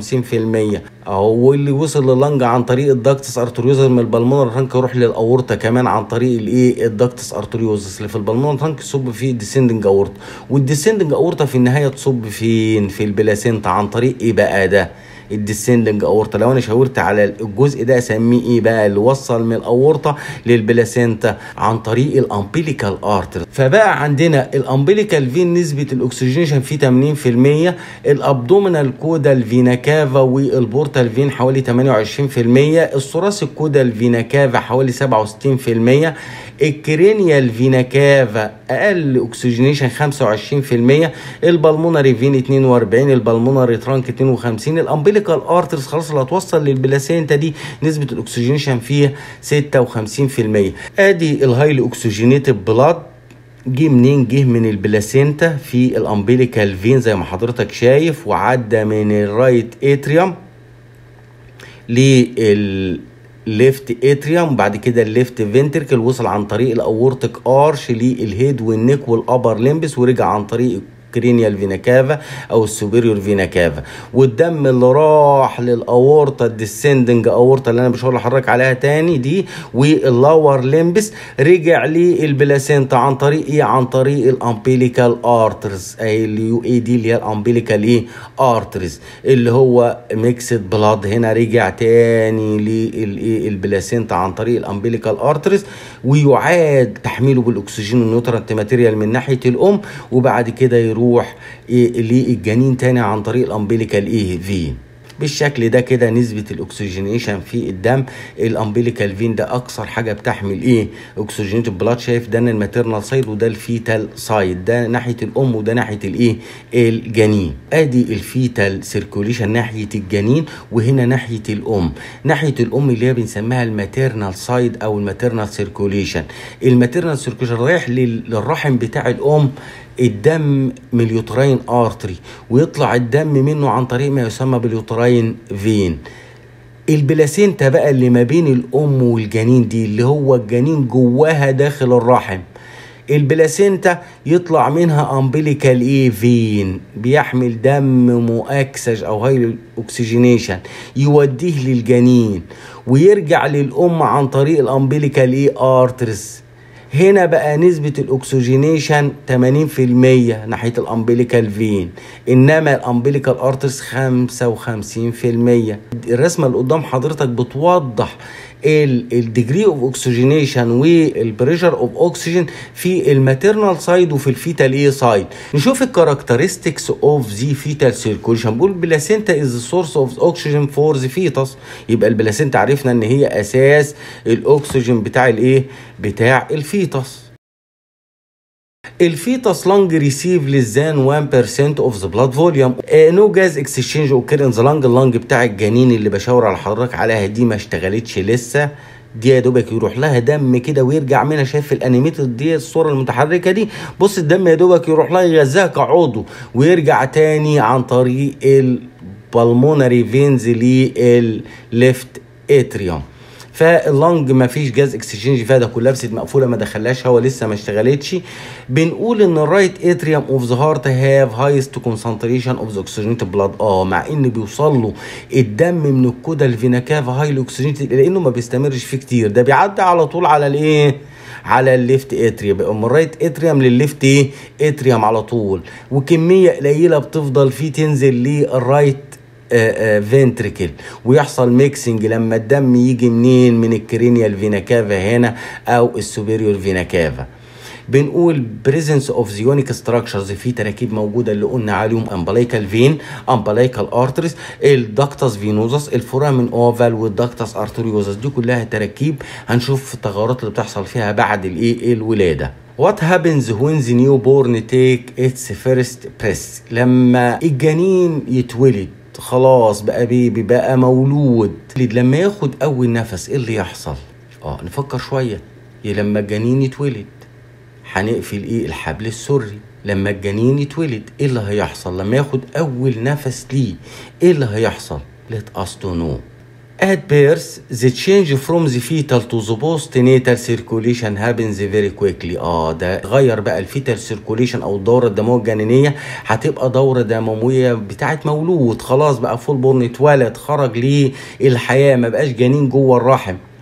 56% او اللي وصل لللنج عن طريق الدكتس ارتريوزس من البلمونر تانك يروح للاورطه كمان عن طريق الايه الدكتس ارتريوزس اللي في البلمونر تانك يصب في الديسندنج اورطه والديسندنج اورطه في النهايه تصب فين في البلاسينتا عن طريق ايه بقى ده الديسندنج اورطه لو انا شاورت على الجزء ده اسميه ايه بقى اللي وصل من الاورطه للبلاسينتا عن طريق الامبليكال ارتر فبقى عندنا الامبليكال فين نسبه الاكسجينيشن فيه 80% الابدومينال كودال فينا كافا والبورتال فين حوالي 28% الثوراسيك كودال فينا كافا حوالي 67% الكرينيال فينا كافا اقل اكسجينيشن 25% البلمونري فين 42 البلمونري ترانك 52 الامبليكال ارترز خلاص اللي هتوصل للبلاسينتا دي نسبه الاكسجينيشن فيها 56% ادي الهايلي اوكسجينيتد بلاد جه منين جه من البلاسينتا في الامبليكال فين زي ما حضرتك شايف وعدى من الرايت اتريوم لل ليفت اتريوم بعد كده الليفت فنتركل وصل عن طريق الاورتيك ارش للهيد والنك والابر لمبس ورجع عن طريق كرينيال فينا كافا او السوبيريور فينا كافا والدم اللي راح للاورطه الديسندنج اورطه اللي انا مش هقول لحضرتك عليها تاني دي واللور لمبس رجع للبلاسينتا عن طريق ايه عن طريق الامبيليكال ارترز اي اليو اي دي اللي هي الامبيليكال ايه ارترز اللي هو ميكسد بلاد هنا رجع تاني للايه البلاسينتا عن طريق الامبيليكال ارترز ويعاد تحميله بالاكسجين والنيوترانت ماتيريال من ناحيه الام وبعد كده يروح إيه للجنين تاني عن طريق الامبليكال ايه في بالشكل ده كده نسبة الاكسجينيشن في الدم الامبليكال فين ده اكثر حاجة بتحمل ايه اكسجينيت بلاد شايف ده الماتيرنال سايد وده الفيتال سايد ده ناحية الام وده ناحية الايه الجنين ادي الفيتال سيركوليشن ناحية الجنين وهنا ناحية الام ناحية الام اللي هي بنسميها الماتيرنال سايد او الماتيرنال سيركوليشن الماتيرنال سيركوليشن رايح للرحم بتاع الام الدم من اليوتراين ارتري ويطلع الدم منه عن طريق ما يسمى باليوتراين فين البلاسينتا بقى اللي ما بين الام والجنين دي اللي هو الجنين جواها داخل الرحم البلاسينتا يطلع منها امبليكال ايه فين بيحمل دم مؤكسج او هاي اوكسجينيشن يوديه للجنين ويرجع للام عن طريق الامبليكال ايه ارترز هنا بقى نسبة الأكسجينيشن 80% ناحية الأمبليكال فين إنما الأمبليكال أرترز 55% الرسمة اللي قدام حضرتك بتوضح الديجري اوف اوكسجينيشن والبريشر اوف اوكسجين في الماتيرنال سايد وفي الفيتال ايه سايد نشوف الكاركترستكس اوف ذا فيتال سيركوليشن بيقول البلاسينتا از سورس اوف اوكسجين فور ذا فيتس يبقى البلاسينتا عرفنا ان هي اساس الاكسجين بتاع الايه بتاع الفيتس الفيتس لانج ريسيف للزان 1% اوف ذا بلاد فوليوم نو جاز اكسشينج اوكير ان ذا لانج اللانج بتاع الجنين اللي بشاور على حضرتك عليها دي ما اشتغلتش لسه دي يا دوبك يروح لها دم كده ويرجع منها شايف الانيميتد دي الصوره المتحركه دي بص الدم يا دوبك يروح لها يغذاها كعضو ويرجع تاني عن طريق البلمونري فينز للليفت اتريوم فاللنج ما فيش جاز اكسشينج فيها ده كلها بست مقفوله ما دخلهاش هوا لسه ما اشتغلتش بنقول ان الرايت اتريوم اوف ذا هارت هاف هايست كونسنتريشن اوف ذا اوكسجينيتد بلاد اه مع ان بيوصل له الدم من الكودا الفينا كافا هايلي اوكسجينيتد لانه ما بيستمرش فيه كتير ده بيعدي على طول على الايه على الليفت اتريوم يبقى من الرايت اتريوم للليفت ايه اتريوم على طول وكميه قليله بتفضل فيه تنزل للرايت فنتريكل ويحصل ميكسنج لما الدم يجي منين من الكرينيال فينا كافا هنا او السوبيريور فينا كافا بنقول بريزنس اوف زيونيك ستراكشرز في تراكيب موجوده اللي قلنا عليهم امبلايكال فين امبلايكال ارتريز الدكتس فينوزس الفورامين اوفال والدكتس ارتريوزس دي كلها تراكيب هنشوف التغيرات اللي بتحصل فيها بعد الايه الولاده What happens when the newborn take its first breath لما الجنين يتولد خلاص بقى بيبي بقى مولود لما ياخد اول نفس ايه اللي يحصل اه نفكر شويه لما الجنين يتولد هنقفل ايه الحبل السري لما الجنين يتولد ايه اللي هيحصل لما ياخد اول نفس ليه ايه اللي هيحصل let us to know At birth, the change from the fetal to the postnatal circulation happens very quickly. اه ده غير بقى الفيتال سيركوليشن او الدورة الدموية الجنينية هتبقى دورة دموية بتاعت مولود خلاص بقى فول بورن اتولد خرج ليه الحياة ما بقاش جنين جوه الرحم.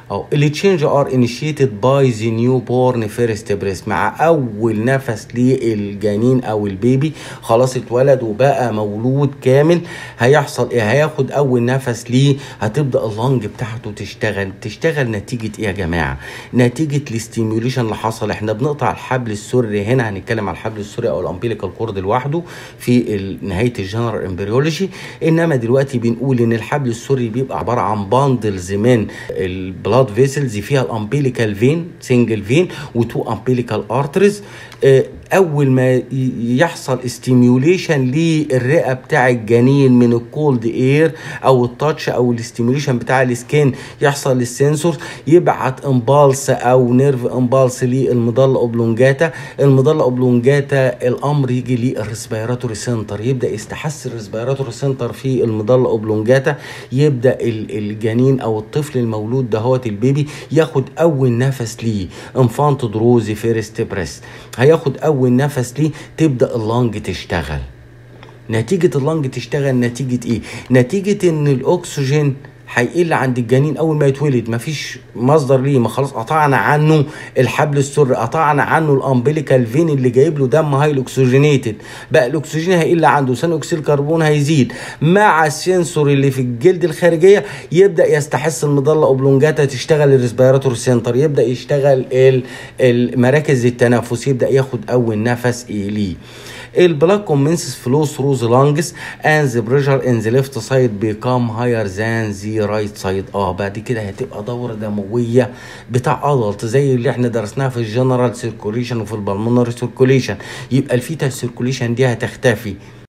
او التشينج ار انيشيتد باي ذا نيو بورن فيرست بريس مع اول نفس للجنين او البيبي خلاص اتولد وبقى مولود كامل هيحصل ايه هياخد اول نفس ليه هتبدا اللنج بتاعته تشتغل تشتغل نتيجه ايه يا جماعه نتيجه الاستيميوليشن اللي حصل احنا بنقطع الحبل السري هنا هنتكلم على الحبل السري او الامبيليكال كورد لوحده في نهايه الجنرال امبريولوجي انما دلوقتي بنقول ان الحبل السري بيبقى عباره عن باندلز من البلاد فيسلز فيها الامبيليكال فين سنجل فين وتو امبيليكال ارترز اول ما يحصل استيميوليشن للرئه بتاع الجنين من الكولد اير او التاتش او الاستيميوليشن بتاع السكين يحصل للسنسور يبعت امبالس او نيرف امبالس للمضله اوبلونجاتا المضله اوبلونجاتا الامر يجي للريسبيراتوري سنتر يبدا يستحس الريسبيراتوري سنتر في المضله اوبلونجاتا يبدا الجنين او الطفل المولود دهوت البيبي ياخد اول نفس ليه انفانت دروزي فيرست بريس هياخد اول نفس ليه تبدا اللنج تشتغل نتيجة اللنج تشتغل نتيجة ايه؟ نتيجة ان الاكسجين هيقل عند الجنين اول ما يتولد مفيش مصدر ليه ما خلاص قطعنا عنه الحبل السري قطعنا عنه الامبليكال فين اللي جايب له دم هاي الاكسجينيتد بقى الاكسجين هيقل عنده ثاني اكسيد الكربون هيزيد مع السنسور اللي في الجلد الخارجيه يبدا يستحس المضله اوبلونجاتا تشتغل الريسبيراتور سنتر يبدا يشتغل المراكز التنفس يبدا ياخد اول نفس إيه ليه البلاك commences flow through the lungs and the pressure in the left side become higher than the right side اه بعد كده هتبقى دورة دموية بتاع ادلت زي اللي احنا درسناها في الجنرال سيركوليشن وفي البلمونري سيركوليشن يبقى الفيتال سيركوليشن دي هتختفي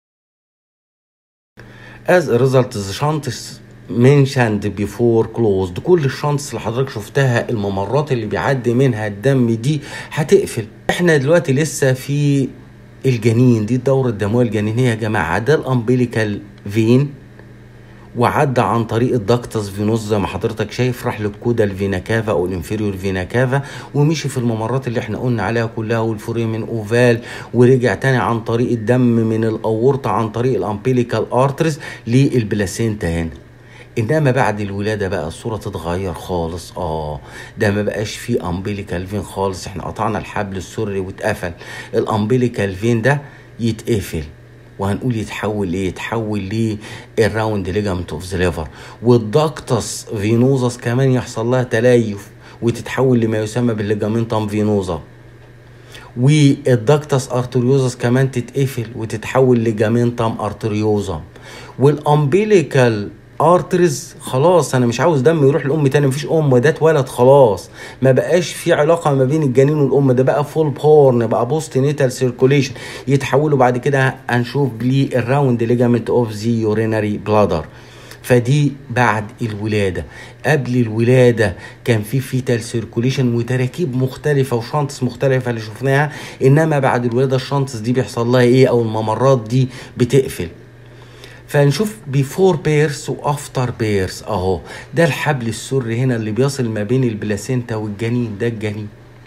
as a result the shunt mentioned before closed كل الشانتس اللي حضرتك شفتها الممرات اللي بيعدي منها الدم دي هتقفل احنا دلوقتي لسه في الجنين دي الدورة الدموية الجنينية يا جماعة ده الأمبليكال فين وعدى عن طريق الدكتس فينوس زي ما حضرتك شايف راح للكودا الفينا كافا او الانفيريور فينا كافا ومشي في الممرات اللي احنا قلنا عليها كلها والفوريمين اوفال ورجع تاني عن طريق الدم من الاورطه عن طريق الامبليكال ارترز للبلاسينتا هنا انما بعد الولاده بقى الصوره تتغير خالص اه ده ما بقاش فيه امبليكال فين خالص احنا قطعنا الحبل السري واتقفل الامبليكال فين ده يتقفل وهنقول يتحول ليه يتحول ليه الراوند ليجامنت اوف ذا ليفر والدكتس فينوزس كمان يحصل لها تليف وتتحول لما يسمى بالليجامنتم فينوزا والدكتس ارتريوزس كمان تتقفل وتتحول لجامنتم ارتريوزا والامبليكال ارترز خلاص انا مش عاوز دم يروح لام تاني مفيش ام ده اتولد خلاص ما بقاش في علاقه ما بين الجنين والام ده بقى فول بورن بقى بوست نيتال سيركوليشن يتحولوا بعد كده هنشوف بلي الراوند ليجامنت اوف ذا يورينري بلادر فدي بعد الولاده قبل الولاده كان في فيتال سيركوليشن وتراكيب مختلفه وشانتس مختلفه اللي شفناها انما بعد الولاده الشانتس دي بيحصل لها ايه او الممرات دي بتقفل فنشوف بيفور بيرس وافتر بيرس اهو ده الحبل السري هنا اللي بيصل ما بين البلاسينتا والجنين ده الجنين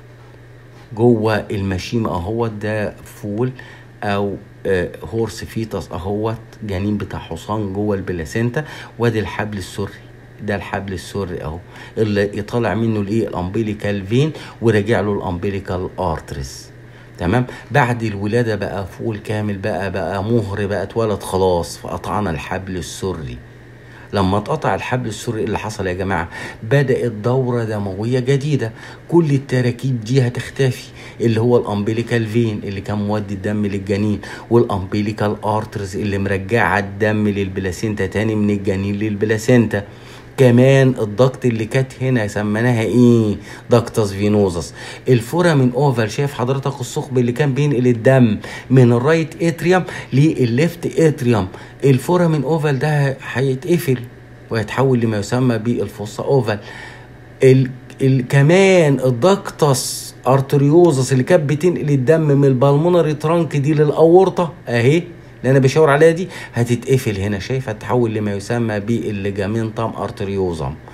جوه المشيمة اهوت ده فول او آه هورس فيتس اهوت جنين بتاع حصان جوه البلاسينتا وادي الحبل السري ده الحبل السري اهو اللي طالع منه الايه الامبليكال فين وراجع له الامبليكال ارترز تمام بعد الولاده بقى فول كامل بقى بقى مهر بقى اتولد خلاص فقطعنا الحبل السري لما اتقطع الحبل السري اللي حصل يا جماعه بدات دوره دمويه جديده كل التراكيب دي هتختفي اللي هو الامبليكال فين اللي كان مودي الدم للجنين والامبليكال ارترز اللي مرجعه الدم للبلاسينتا تاني من الجنين للبلاسينتا كمان الضغط اللي كانت هنا سميناها ايه دكتس فينوزس الفورامين اوفال شايف حضرتك الثقب اللي كان بينقل الدم من الرايت اتريوم للليفت اتريوم الفورامين اوفال ده هيتقفل ويتحول لما يسمى بالفوسا اوفال ال... ال... كمان الدكتس ارتريوزس اللي كانت بتنقل الدم من البلمونري ترانك دي للاورطه اهي اللي انا بشاور عليها دي هتتقفل هنا شايف هتتحول لما يسمى بالليجامنتم ارتريوزم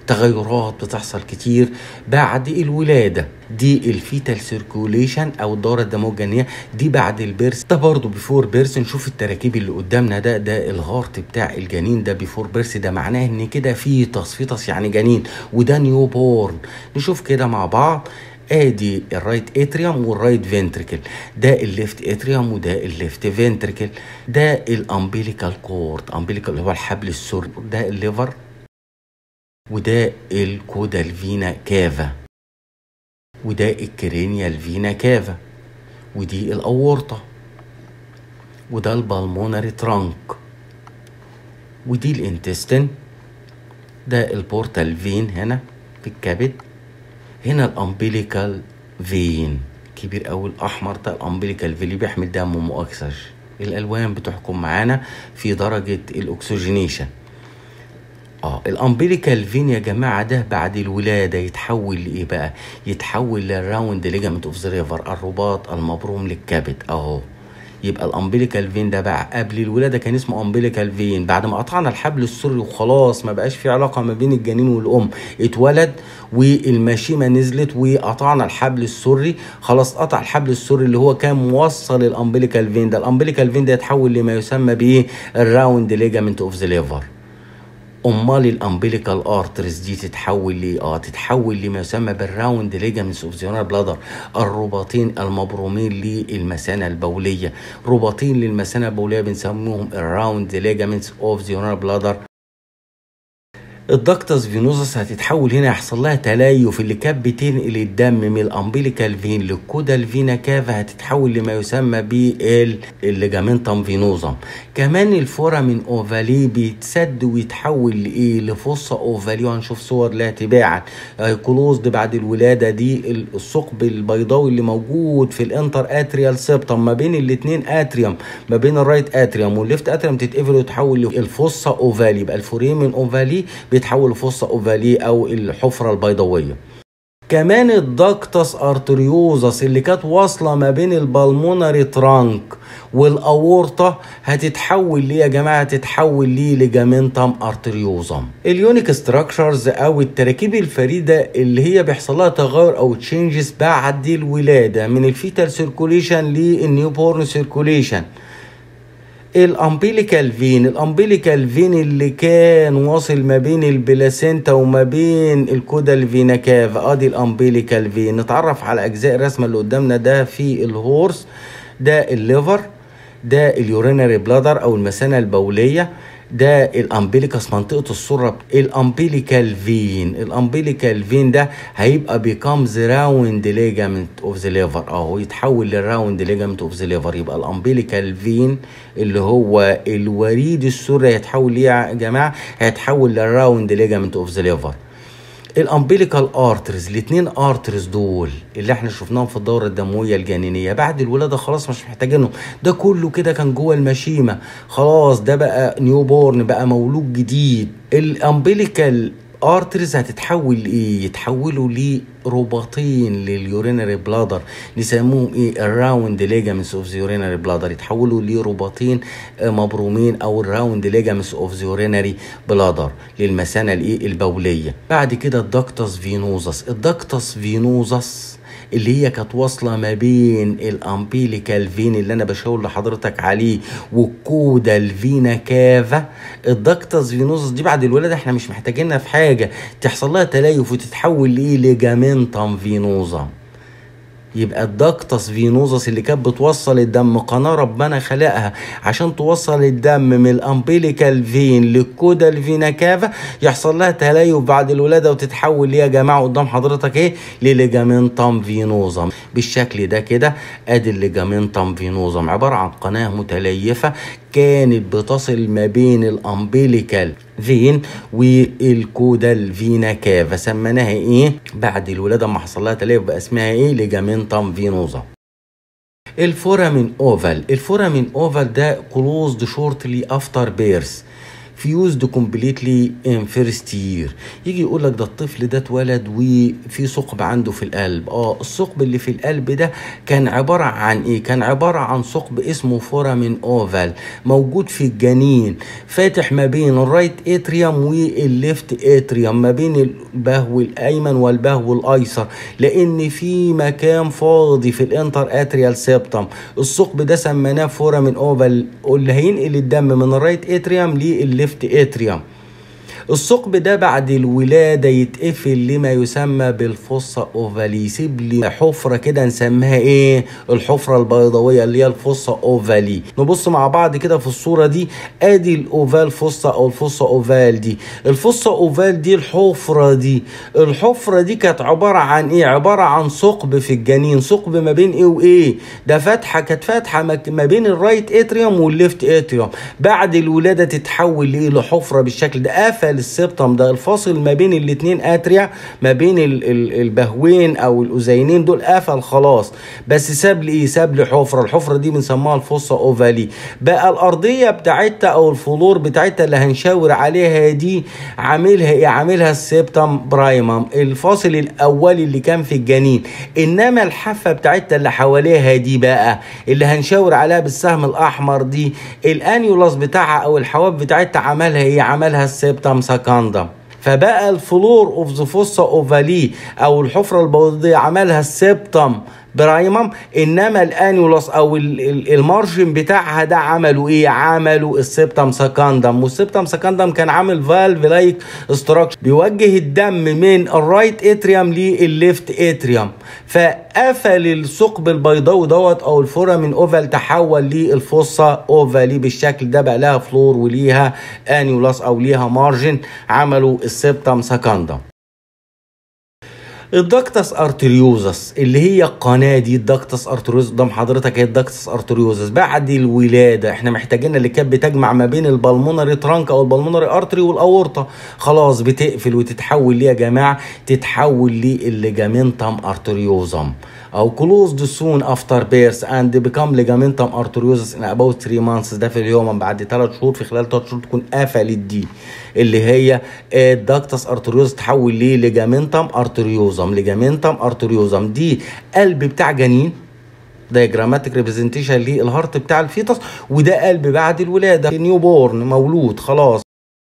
تغيرات بتحصل كتير بعد الولادة دي الفيتال سيركوليشن او الدورة الدموية الجنينية دي بعد البيرث ده برضو بيفور بيرث نشوف التراكيب اللي قدامنا ده ده الهارت بتاع الجنين ده بيفور بيرث ده معناه ان كده فيتس فيتس يعني جنين وده نيو بورن نشوف كده مع بعض ادي الرايت اتريوم والرايت فنتريكل ده الليفت اتريوم وده الليفت فنتريكل ده الامبيليكال كورد امبيليكال اللي هو الحبل السري ده الليفر وده الكودا الفينا كافا وده الكرينيا الفينا كافا ودي الاورطة وده البالمونري ترانك ودي الانتستين ده البورتال فين هنا في الكبد هنا الامبليكال فين كبير قوي الاحمر ده الامبليكال فين اللي بيحمل دم مؤكسج الالوان بتحكم معانا في درجه الاكسجينيشن اه الامبليكال فين يا جماعه ده بعد الولاده يتحول لايه بقى يتحول للراوند ليجامنت اوف ذا ريفر الرباط المبروم للكبد اهو يبقى الامبليكال فين ده بقى قبل الولاده كان اسمه امبليكال فين بعد ما قطعنا الحبل السري وخلاص ما بقاش في علاقه ما بين الجنين والام اتولد والمشيمه نزلت وقطعنا الحبل السري خلاص قطع الحبل السري اللي هو كان موصل الامبليكال فين ده الامبليكال فين ده يتحول لما يسمى بايه الراوند ليجامنت اوف ذا ليفر امال الامبليكال ارترز دي تتحول ل اه تتحول لما يسمى بالراوند ليجامنتس اوف ذا بلادر الرباطين المبرومين للمثانه البوليه رباطين للمثانه البوليه بنسموهم الراوند ليجامنتس اوف ذا بلادر الدكتس فينوزس هتتحول هنا يحصل لها تليف اللي كانت بتنقل الدم من الامبليكال فين للكودا الفينا كافا هتتحول لما يسمى بالليجامنتم فينوزم كمان الفورامين اوفالي بيتسد ويتحول لايه لفصة اوفالي وهنشوف صور لها تباعا كلوزد بعد الولاده دي الثقب البيضاوي اللي موجود في الانتر اتريال سيبتم ما بين الاثنين اتريوم ما بين الرايت اتريوم والليفت اتريوم تتقفل وتتحول للفصة اوفالي يبقى الفوريمين اوفالي بيتحول لفصة اوفالي او الحفرة البيضاوية كمان الدكتس ارتريوزس اللي كانت واصله ما بين البلمونري ترانك والاورطه هتتحول ليه يا جماعه هتتحول ليه لجامنتم ارتريوزم اليونيك ستراكشرز او التراكيب الفريده اللي هي بيحصل لها تغير او تشينجز بعد الولاده من الفيتال سيركوليشن للنيوبورن سيركوليشن الامبيليكال فين الامبيليكال فين اللي كان واصل ما بين البلاسينتا وما بين الكودا الفينا كافا ادي الامبيليكال فين نتعرف على اجزاء الرسمه اللي قدامنا ده في الهورس ده الليفر ده اليورينري بلادر او المثانه البوليه ده الامبيليكاس منطقه السره الامبيليكال فين الامبيليكال فين ده هيبقى بيكامز راوند ليجامنت اوف ذا ليفر اهو يتحول للراوند ليجامنت اوف ذا ليفر يبقى الامبيليكال فين اللي هو الوريد السري هيتحول ليه يا جماعه هيتحول للراوند ليجامنت اوف ذا ليفر الامبيليكال ارترز الاثنين ارترز دول اللي احنا شفناهم في الدوره الدمويه الجنينيه بعد الولاده خلاص مش محتاجينهم ده كله كده كان جوه المشيمه خلاص ده بقى نيو بورن بقى مولود جديد الامبيليكال ارترز هتتحول لايه يتحولوا لرباطين لليورينري بلادر نسموهم ايه الراوند ليجامنتس اوف ذا يورينري بلادر يتحولوا لرباطين مبرومين او الراوند ليجامنتس اوف ذا يورينري بلادر للمثانه الايه البوليه بعد كده الدكتس فينوزس الدكتس فينوزس اللي هي كانت واصله ما بين الامبيليكال فين اللي انا بشاور لحضرتك عليه والكودا الفينا كافا الدكتس فينوزس دي بعد الولاده احنا مش محتاجينها في حاجه تحصل لها تليف وتتحول لايه لجامنتم فينوزم يبقى الدكتس فينوزس اللي كانت بتوصل الدم قناه ربنا خلقها عشان توصل الدم من الامبيليكال فين للكودا الفينا كافا يحصل لها تليف بعد الولاده وتتحول ليه يا جماعه قدام حضرتك ايه لليجامنتم فينوزم بالشكل ده كده ادي الليجامنتم فينوزم عباره عن قناه متليفه كانت بتصل ما بين الامبيليكال فين والكودا الفينا كافا سميناها ايه بعد الولاده ما حصل لها تليف بقى اسمها ايه ليجامنتم فينوزا الفورامين اوفال الفورامين اوفال ده كلوزد شورتلي افتر بيرث فيوزد كومبليتلي ان فيرست يير يجي يقول لك ده الطفل ده اتولد وفي ثقب عنده في القلب اه الثقب اللي في القلب ده كان عباره عن ايه كان عباره عن ثقب اسمه فورامين اوفال موجود في الجنين فاتح ما بين الرايت اتريوم والليفت اتريوم ما بين البهو الايمن والبهو الايسر لان في مكان فاضي في الانتر اتريال سيبتم الثقب ده سميناه فورامين اوفال اللي هينقل الدم من الرايت اتريوم للليفت اتريوم الثقب ده بعد الولادة يتقفل لما يسمى بالفصة اوفالي يسيب لي حفرة كده نسميها ايه الحفرة البيضاوية اللي هي الفصة اوفالي نبص مع بعض كده في الصورة دي ادي الاوفال فصة او الفصة اوفال دي الفصة اوفال دي الحفرة دي الحفرة دي كانت عبارة عن ايه عبارة عن ثقب في الجنين ثقب ما بين ايه وايه ده فتحة كانت فاتحة ما بين الرايت اتريوم والليفت اتريوم بعد الولادة تتحول لايه لحفرة بالشكل ده قفل السبتم ده الفاصل ما بين الاتنين اتريا ما بين ال ال البهوين او الاذينين دول قفل خلاص بس ساب لي ايه ساب لي حفره الحفره دي بنسميها الفصه اوفالي بقى الارضيه بتاعتها او الفلور بتاعتها اللي هنشاور عليها دي عاملها ايه عاملها السبتم برايمم الفاصل الاولي اللي كان في الجنين انما الحافه بتاعتها اللي حواليها دي بقى اللي هنشاور عليها بالسهم الاحمر دي الانيولاس بتاعها او الحواف بتاعتها عملها ايه عملها السبتم سكاندم فبقى الفلور اوف ذا فوسا اوفالي او الحفره البيضاء عملها السبتم برايمم انما الانيولاس او المارجن بتاعها ده عملوا ايه عملوا السبتم سكاندم والسبتم سكاندم كان عامل فالف لايك استراكشر بيوجه الدم من الرايت اتريوم للليفت اتريوم فقفل الثقب البيضاوي دوت او الفورامين اوفال تحول للفصة اوفالي بالشكل ده بقى لها فلور وليها انيولاس او ليها مارجن عملوا السبتم سكاندم الدكتس ارتريوزس اللي هي القناه دي الدكتس ارتريوزس قدام حضرتك هي الدكتس ارتريوزس بعد الولاده احنا محتاجين اللي كانت بتجمع ما بين البلمونري ترانك او البلمونري ارتري والاورطه خلاص بتقفل وتتحول ليه يا جماعه تتحول لليجامنتم ارتريوزم او closed soon after birth and become ligamentum arteriosus in about 3 months ده في اليوم بعد 3 شهور في خلال 3 شهور تكون قفلت دي اللي هي الدكتس ارتريوز تحول ليه ليجامنتم ارتريوزم ليجامنتم ارتريوزم دي قلب بتاع جنين دايجراماتيك ريبريزنتيشن للهارت بتاع الفيتس وده قلب بعد الولاده نيو بورن مولود خلاص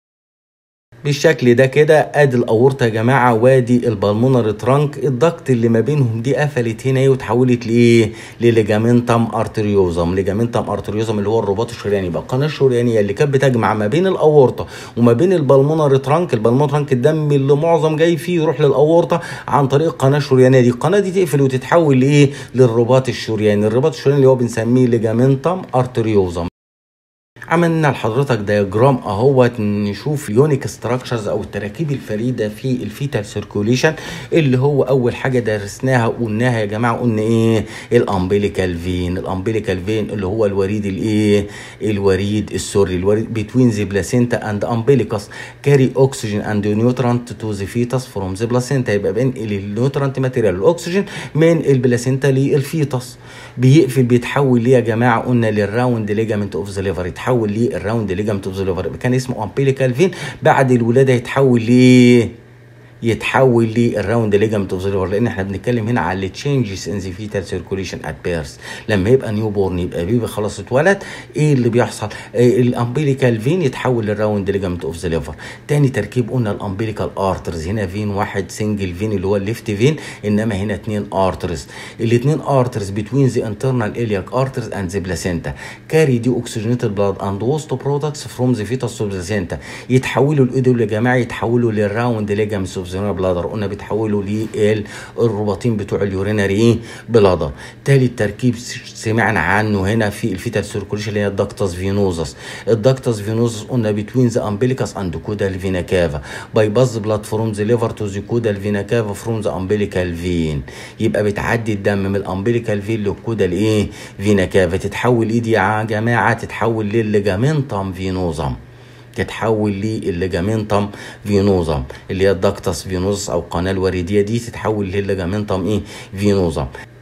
بالشكل ده كده ادي الاورطه يا جماعه وادي البلمونري ترانك الضغط اللي ما بينهم دي قفلت هنا وتحولت لايه لليجامنتم ارتريوزم ليجامنتم ارتريوزم اللي هو الرباط الشرياني بقى القناه الشريانيه اللي كانت بتجمع ما بين الاورطه وما بين البلمونري ترانك البلمونري ترانك الدم اللي معظم جاي فيه يروح للاورطه عن طريق القناه الشريانيه دي القناه دي تقفل وتتحول لايه للرباط الشرياني الرباط الشرياني اللي هو بنسميه ليجامنتم ارتريوزم عملنا لحضرتك دياجرام اهوت نشوف يونيك ستراكشرز او التراكيب الفريده في الفيتال سيركوليشن اللي هو اول حاجه درسناها وقلناها يا جماعه قلنا ايه الامبليكال فين الامبليكال فين اللي هو الوريد الايه الوريد السري الوريد بتوين ذا بلاسينتا اند امبليكاس كاري اوكسجين اند نيوترانت تو ذا فيتس فروم ذا بلاسينتا يبقى بينقل النيوترانت ماتيريال الاكسجين من البلاسينتا للفيتس بيقفل بيتحول ليه يا جماعه قلنا للراوند ليجامنت اوف ذا ليفر يتحول للراوند ليجامنت اوف ذا ليفر كان اسمه امبليكال فين بعد الولاده يتحول ليه يتحول للراوند ليجامنت اوف ذا ليفر لان احنا بنتكلم هنا على التشينجز ان ذا فيتال سيركوليشن ات بيرث لما يبقى نيو بورن يبقى بيبي خلاص اتولد ايه اللي بيحصل إيه الامبليكال فين يتحول للراوند ليجامنت اوف ذا ليفر تاني تركيب قلنا الامبليكال ارترز هنا فين واحد سنجل فين اللي هو الليفت فين انما هنا اثنين ارترز الاثنين ارترز بتوين ذا انترنال الياك ارترز اند ذا بلاسينتا كاري دي اوكسجينيتد بلاد اند ووست برودكتس فروم ذا فيتس تو بلاسينتا يتحولوا الايدول يا جماعه يتحولوا للراوند ليجامنتس اوف ذا بلادر قلنا بيتحولوا للرباطين بتوع اليورينري ايه بلادر تالت تركيب سمعنا عنه هنا في الفيتال سيركوليشن اللي هي الدكتس فينوزس الدكتس فينوزس قلنا بتوين ذا امبليكاس اند كودال فينا كافا باي باز بلاد فروم ذا ليفر تو ذا كودال فينا كافا فروم ذا امبليكال فين يبقى بتعدي الدم من الامبليكال فين للكودال ايه فينا كافا تتحول ايدي يا جماعه تتحول للليجامنتم فينوزم تتحول للليجامنتم فينوزم اللي هي الدكتس فينوزس او القناه الوريديه دي تتحول للليجامنتم ايه فينوزم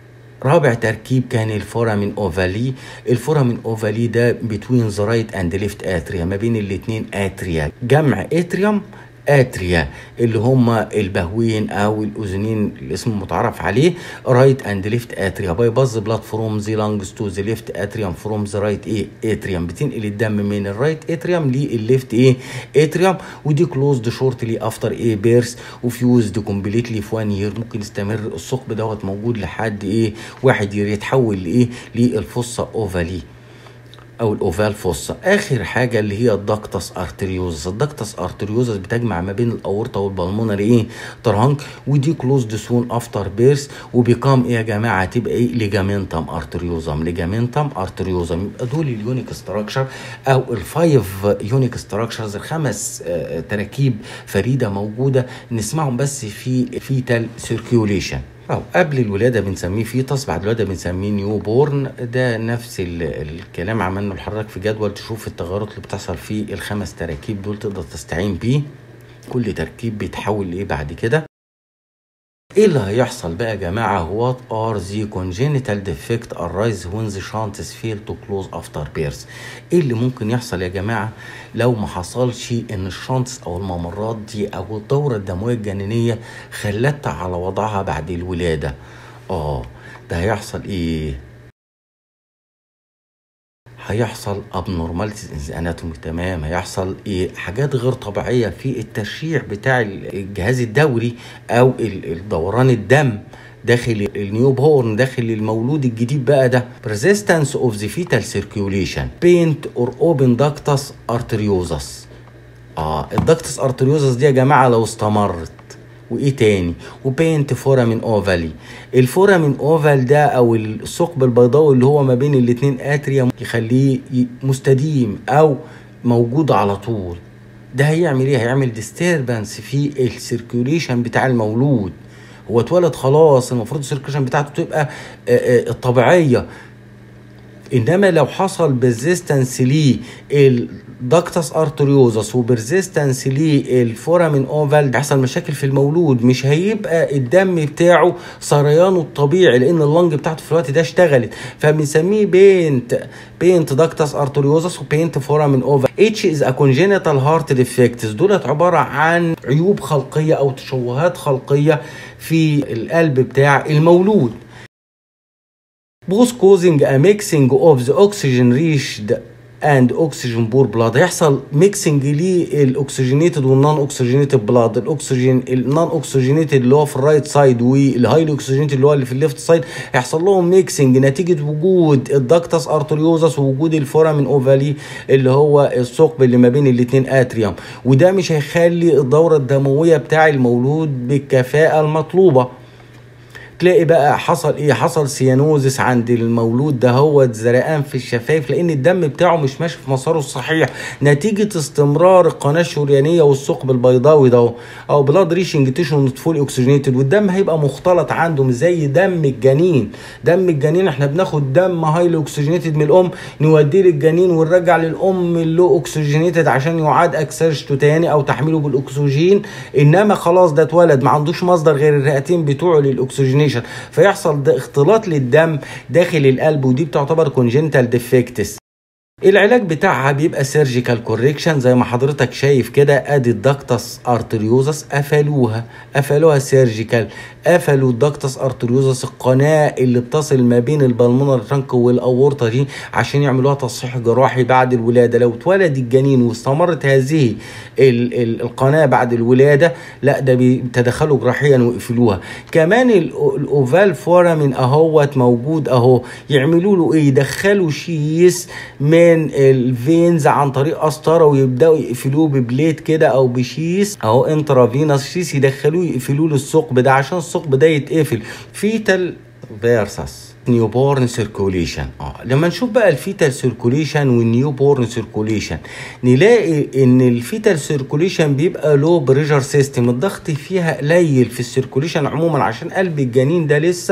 رابع تركيب كان الفورامين اوفالي الفورامين اوفالي ده بتوين ذا رايت اند ليفت اتريا ما بين الاتنين اتريا جمع اتريوم اتريا اللي هما البهوين او الاذنين الاسم المتعارف عليه رايت اند ليفت اتريا باي باز بلاد فروم ذا لانجز تو ذا ليفت اتريوم فروم ذا رايت ايه اتريوم بتنقل الدم من الرايت اتريوم للليفت ايه اتريوم ودي كلوزد شورتلي افتر ايه بيرس وفيوزد كومبليتلي في وان يير ممكن يستمر الثقب دوت موجود لحد ايه واحد يير يتحول لايه للفصه اوفالي او الاوفال فوسا اخر حاجه اللي هي الدكتس ارتريوزس الدكتس ارتريوزس بتجمع ما بين الاورطه والبلمونري ايه ترانك ودي كلوزد سون افتر بيرس وبيقام ايه يا جماعه تبقى ايه ليجامنتم ارتريوزم ليجامنتم ارتريوزم يبقى دول اليونيك ستراكشر او الفايف يونيك ستراكشرز الخمس آه تراكيب فريده موجوده نسمعهم بس في فيتال سيركيوليشن أو قبل الولادة بنسميه فيتس بعد الولادة بنسميه نيو بورن ده نفس الكلام عملنا لحضرتك في جدول تشوف التغيرات اللي بتحصل في الخمس تراكيب دول تقدر تستعين بيه كل تركيب بيتحول لإيه بعد كده ايه اللي هيحصل بقى يا جماعه وات ار ذا congenital defect arise when the shunt fail to close after birth ايه اللي ممكن يحصل يا جماعه لو ما حصلش ان الشانتس او الممرات دي او الدوره الدمويه الجنينيه خلتها على وضعها بعد الولاده اه ده هيحصل ايه هيحصل abnormalities in the anatomy تمام هيحصل ايه حاجات غير طبيعيه في الترشيح بتاع الجهاز الدوري او الدوران الدم داخل النيو بورن داخل المولود الجديد بقى ده resistance of the fetal circulation paint or open ductus arteriosus اه الدكتس ارتريوزس دي يا جماعه لو استمرت وايه تاني وبينت فورامين اوفالي الفورامين اوفال ده او الثقب البيضاوي اللي هو ما بين الاتنين اتريا يخليه مستديم او موجود على طول ده هيعمل ايه هيعمل ديستربنس في السيركيوليشن بتاع المولود هو اتولد خلاص المفروض السيركيوليشن بتاعته تبقى الطبيعيه انما لو حصل برزيستنس ليه الدكتس ارتريوزس وبرزيستنس ليه الفورامين اوفال بيحصل مشاكل في المولود مش هيبقى الدم بتاعه سريانه الطبيعي لان اللنج بتاعته في الوقت ده اشتغلت فبنسميه بينت بينت دكتس ارتريوزس وبينت فورامين اوفال اتش از ا كونجينيتال هارت ديفكتس دولت عباره عن عيوب خلقيه او تشوهات خلقيه في القلب بتاع المولود both causing a mixing of the oxygen reached and oxygen poor blood هيحصل ميكسنج للاكسجينيتد والنون اوكسجينيتد بلاد الاكسجين النون اوكسجينيتد اللي هو في الرايت سايد والهايلي اوكسجينيتد اللي هو اللي في الليفت سايد هيحصل لهم ميكسنج نتيجه وجود الدكتس ارتريوزس ووجود الفورامين اوفالي اللي هو الثقب اللي ما بين الاثنين اتريوم وده مش هيخلي الدوره الدمويه بتاع المولود بالكفاءه المطلوبه تلاقي بقى حصل ايه حصل سيانوزس عند المولود ده هو زرقان في الشفايف لان الدم بتاعه مش ماشي في مساره الصحيح نتيجه استمرار القناه الشريانيه والثقب البيضاوي ده او بلاد ريشنج تيشو نوت فول اوكسجينيتد والدم هيبقى مختلط عنده مش زي دم الجنين دم الجنين احنا بناخد دم هايلي اوكسجينيتد من الام نوديه للجنين ونرجع للام اللو اوكسجينيتد عشان يعاد اكسرشته تاني او تحميله بالاكسجين انما خلاص ده اتولد ما عندوش مصدر غير الرئتين بتوعه للاكسجينيشن فيحصل ده اختلاط للدم داخل القلب ودي بتعتبر كونجنتال ديفكتس العلاج بتاعها بيبقى سيرجيكال كوريكشن زي ما حضرتك شايف كده ادي الدكتس ارتريوزس قفلوها قفلوها سيرجيكال قفلوا الدكتس ارتريوزس القناه اللي بتصل ما بين البلمونر ترانك والاورطه دي عشان يعملوها تصحيح جراحي بعد الولاده لو اتولد الجنين واستمرت هذه ال ال القناه بعد الولاده لا ده بيتدخلوا جراحيا ويقفلوها كمان الاوفال فورامين اهوت موجود اهو يعملوا له ايه يدخلوا شيس من الفينز عن طريق قسطره ويبداوا يقفلوه ببليت كده او بشيس اهو انترافينوس شيس يدخلوه يقفلوه للثقب ده عشان الثقب ده يتقفل فيتال فيرسس نيو بورن سيركوليشن اه لما نشوف بقى الفيتال سيركوليشن والنيو بورن سيركوليشن نلاقي ان الفيتال سيركوليشن بيبقى لو بريشر سيستم الضغط فيها قليل في السيركوليشن عموما عشان قلب الجنين ده لسه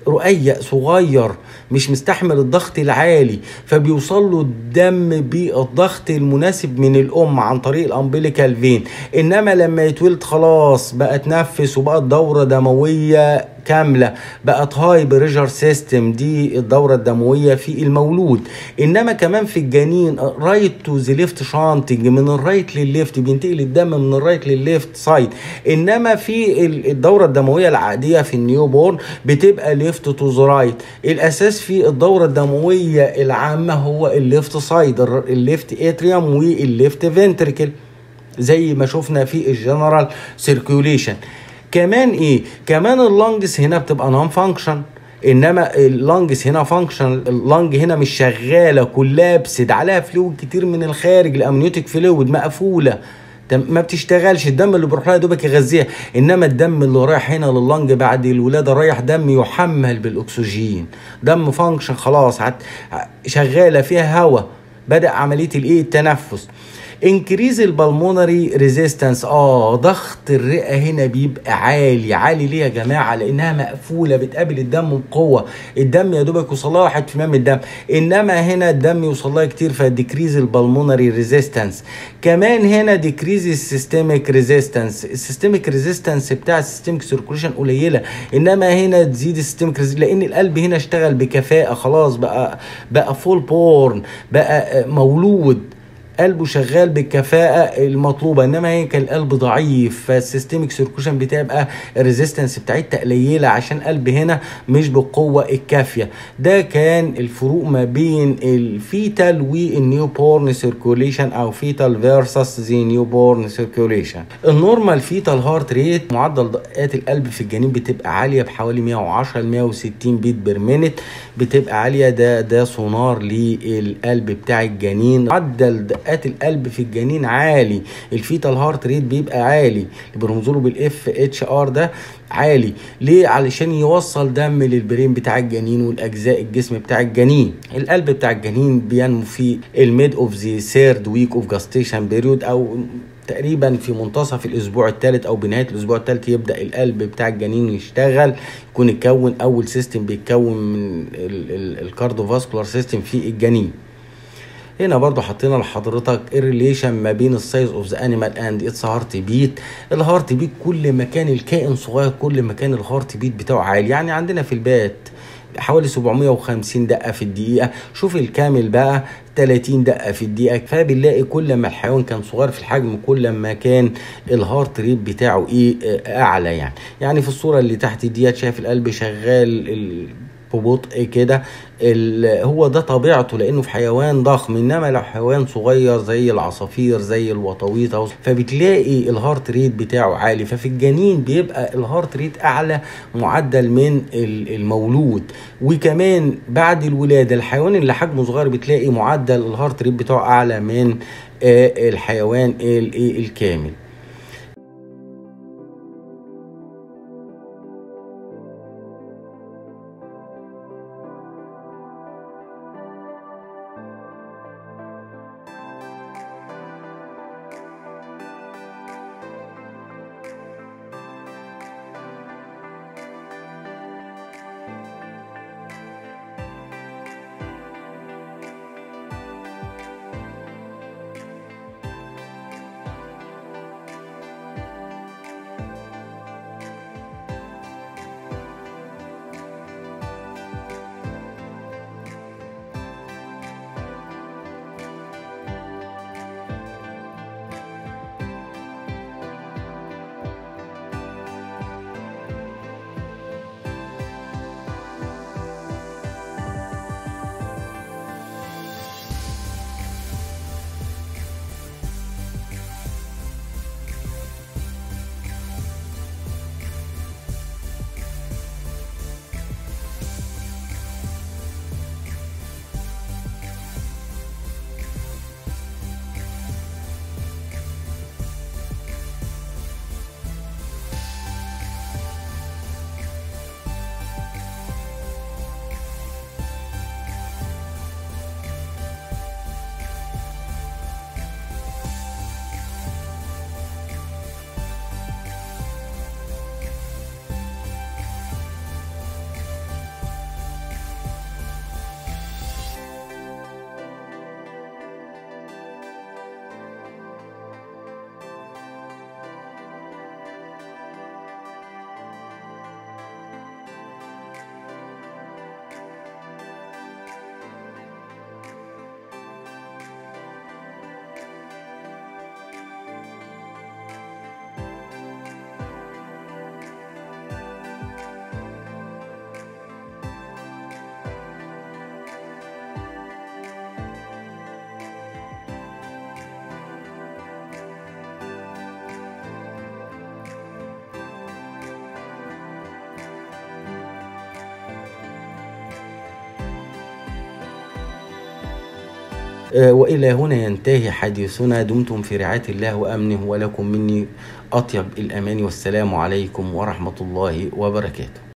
رقيق صغير مش مستحمل الضغط العالي فبيوصل له الدم بالضغط المناسب من الام عن طريق الامبليكال فين انما لما يتولد خلاص بقى تنفس وبقت دوره دمويه كامله بقت هاي بريجر سيستم دي الدوره الدمويه في المولود انما كمان في الجنين رايت تو ذا ليفت شانتنج من الرايت للليفت بينتقل الدم من الرايت للليفت سايد انما في الدوره الدمويه العاديه في النيو بورن بتبقى ليفت تو ذا رايت الاساس في الدوره الدمويه العامه هو الليفت سايد الليفت اتريوم والليفت فنتريكل زي ما شفنا في الجنرال سيركيوليشن كمان ايه كمان اللنجز هنا بتبقى نون فانكشن انما اللنجز هنا فانكشن اللنج هنا مش شغاله كلها بسد عليها فلويد كتير من الخارج الامنيوتيك فلويد مقفوله ما بتشتغلش الدم اللي بيروح لها دوبك يغذيها انما الدم اللي رايح هنا لللنج بعد الولاده رايح دم يحمل بالاكسجين دم فانكشن خلاص شغاله فيها هواء بدا عمليه الايه التنفس انكريز البلمونري ريزيستنس اه ضغط الرئه هنا بيبقى عالي عالي ليه يا جماعه لانها مقفوله بتقابل الدم بقوه الدم يا دوبك يوصل لها 1% من الدم انما هنا الدم يوصل لها كتير فديكريز البلمونري ريزيستنس كمان هنا ديكريز السيستميك ريزيستنس السيستميك ريزيستنس بتاع السيستميك سيركوليشن قليله انما هنا تزيد السيستميك لان القلب هنا اشتغل بكفاءه خلاص بقى بقى فول بورن بقى مولود قلبه شغال بالكفاءة المطلوبة انما هي كان القلب ضعيف فالسيستميك سيركوشن بتبقى الريزيستنس بتاعتها قليلة عشان قلب هنا مش بالقوة الكافية ده كان الفروق ما بين الفيتال والنيو بورن سيركوليشن او فيتال فيرسس زي نيو بورن سيركوليشن النورمال فيتال هارت ريت معدل دقات القلب في الجنين بتبقى عالية بحوالي 110 ل 160 بيت بير مينت بتبقى عالية ده ده سونار للقلب بتاع الجنين معدل دقات القلب في الجنين عالي الفيتال هارت ريت بيبقى عالي اللي بيرمزوا له بالاف اتش ار ده عالي ليه علشان يوصل دم للبرين بتاع الجنين والاجزاء الجسم بتاع الجنين القلب بتاع الجنين بينمو في الميد اوف ذا ثيرد ويك اوف جاستيشن بيريود او تقريبا في منتصف الاسبوع الثالث او بنهايه الاسبوع الثالث يبدا القلب بتاع الجنين يشتغل يكون اتكون اول سيستم بيتكون من الكارديوفاسكولار سيستم في الجنين هنا برضو حطينا لحضرتك الريليشن ما بين السايز اوف ذا انيمال اند اتس هارت بيت الهارت بيت كل ما كان الكائن صغير كل ما كان الهارت بيت بتاعه عالي يعني عندنا في البات حوالي 750 دقة في الدقيقة شوف الكامل بقى 30 دقة في الدقيقة فبنلاقي كل ما الحيوان كان صغير في الحجم كل ما كان الهارت ريت بتاعه ايه اعلى يعني يعني في الصورة اللي تحت ديت شايف القلب شغال ببطء كده هو ده طبيعته لانه في حيوان ضخم انما لو حيوان صغير زي العصافير زي الوطويطه فبتلاقي الهارت ريت بتاعه عالي ففي الجنين بيبقى الهارت ريت اعلى معدل من المولود وكمان بعد الولاده الحيوان اللي حجمه صغير بتلاقي معدل الهارت ريت بتاعه اعلى من الحيوان الكامل آه، وإلى هنا ينتهي حديثنا دمتم في رعاية الله وأمنه ولكم مني أطيب الأمان والسلام عليكم ورحمة الله وبركاته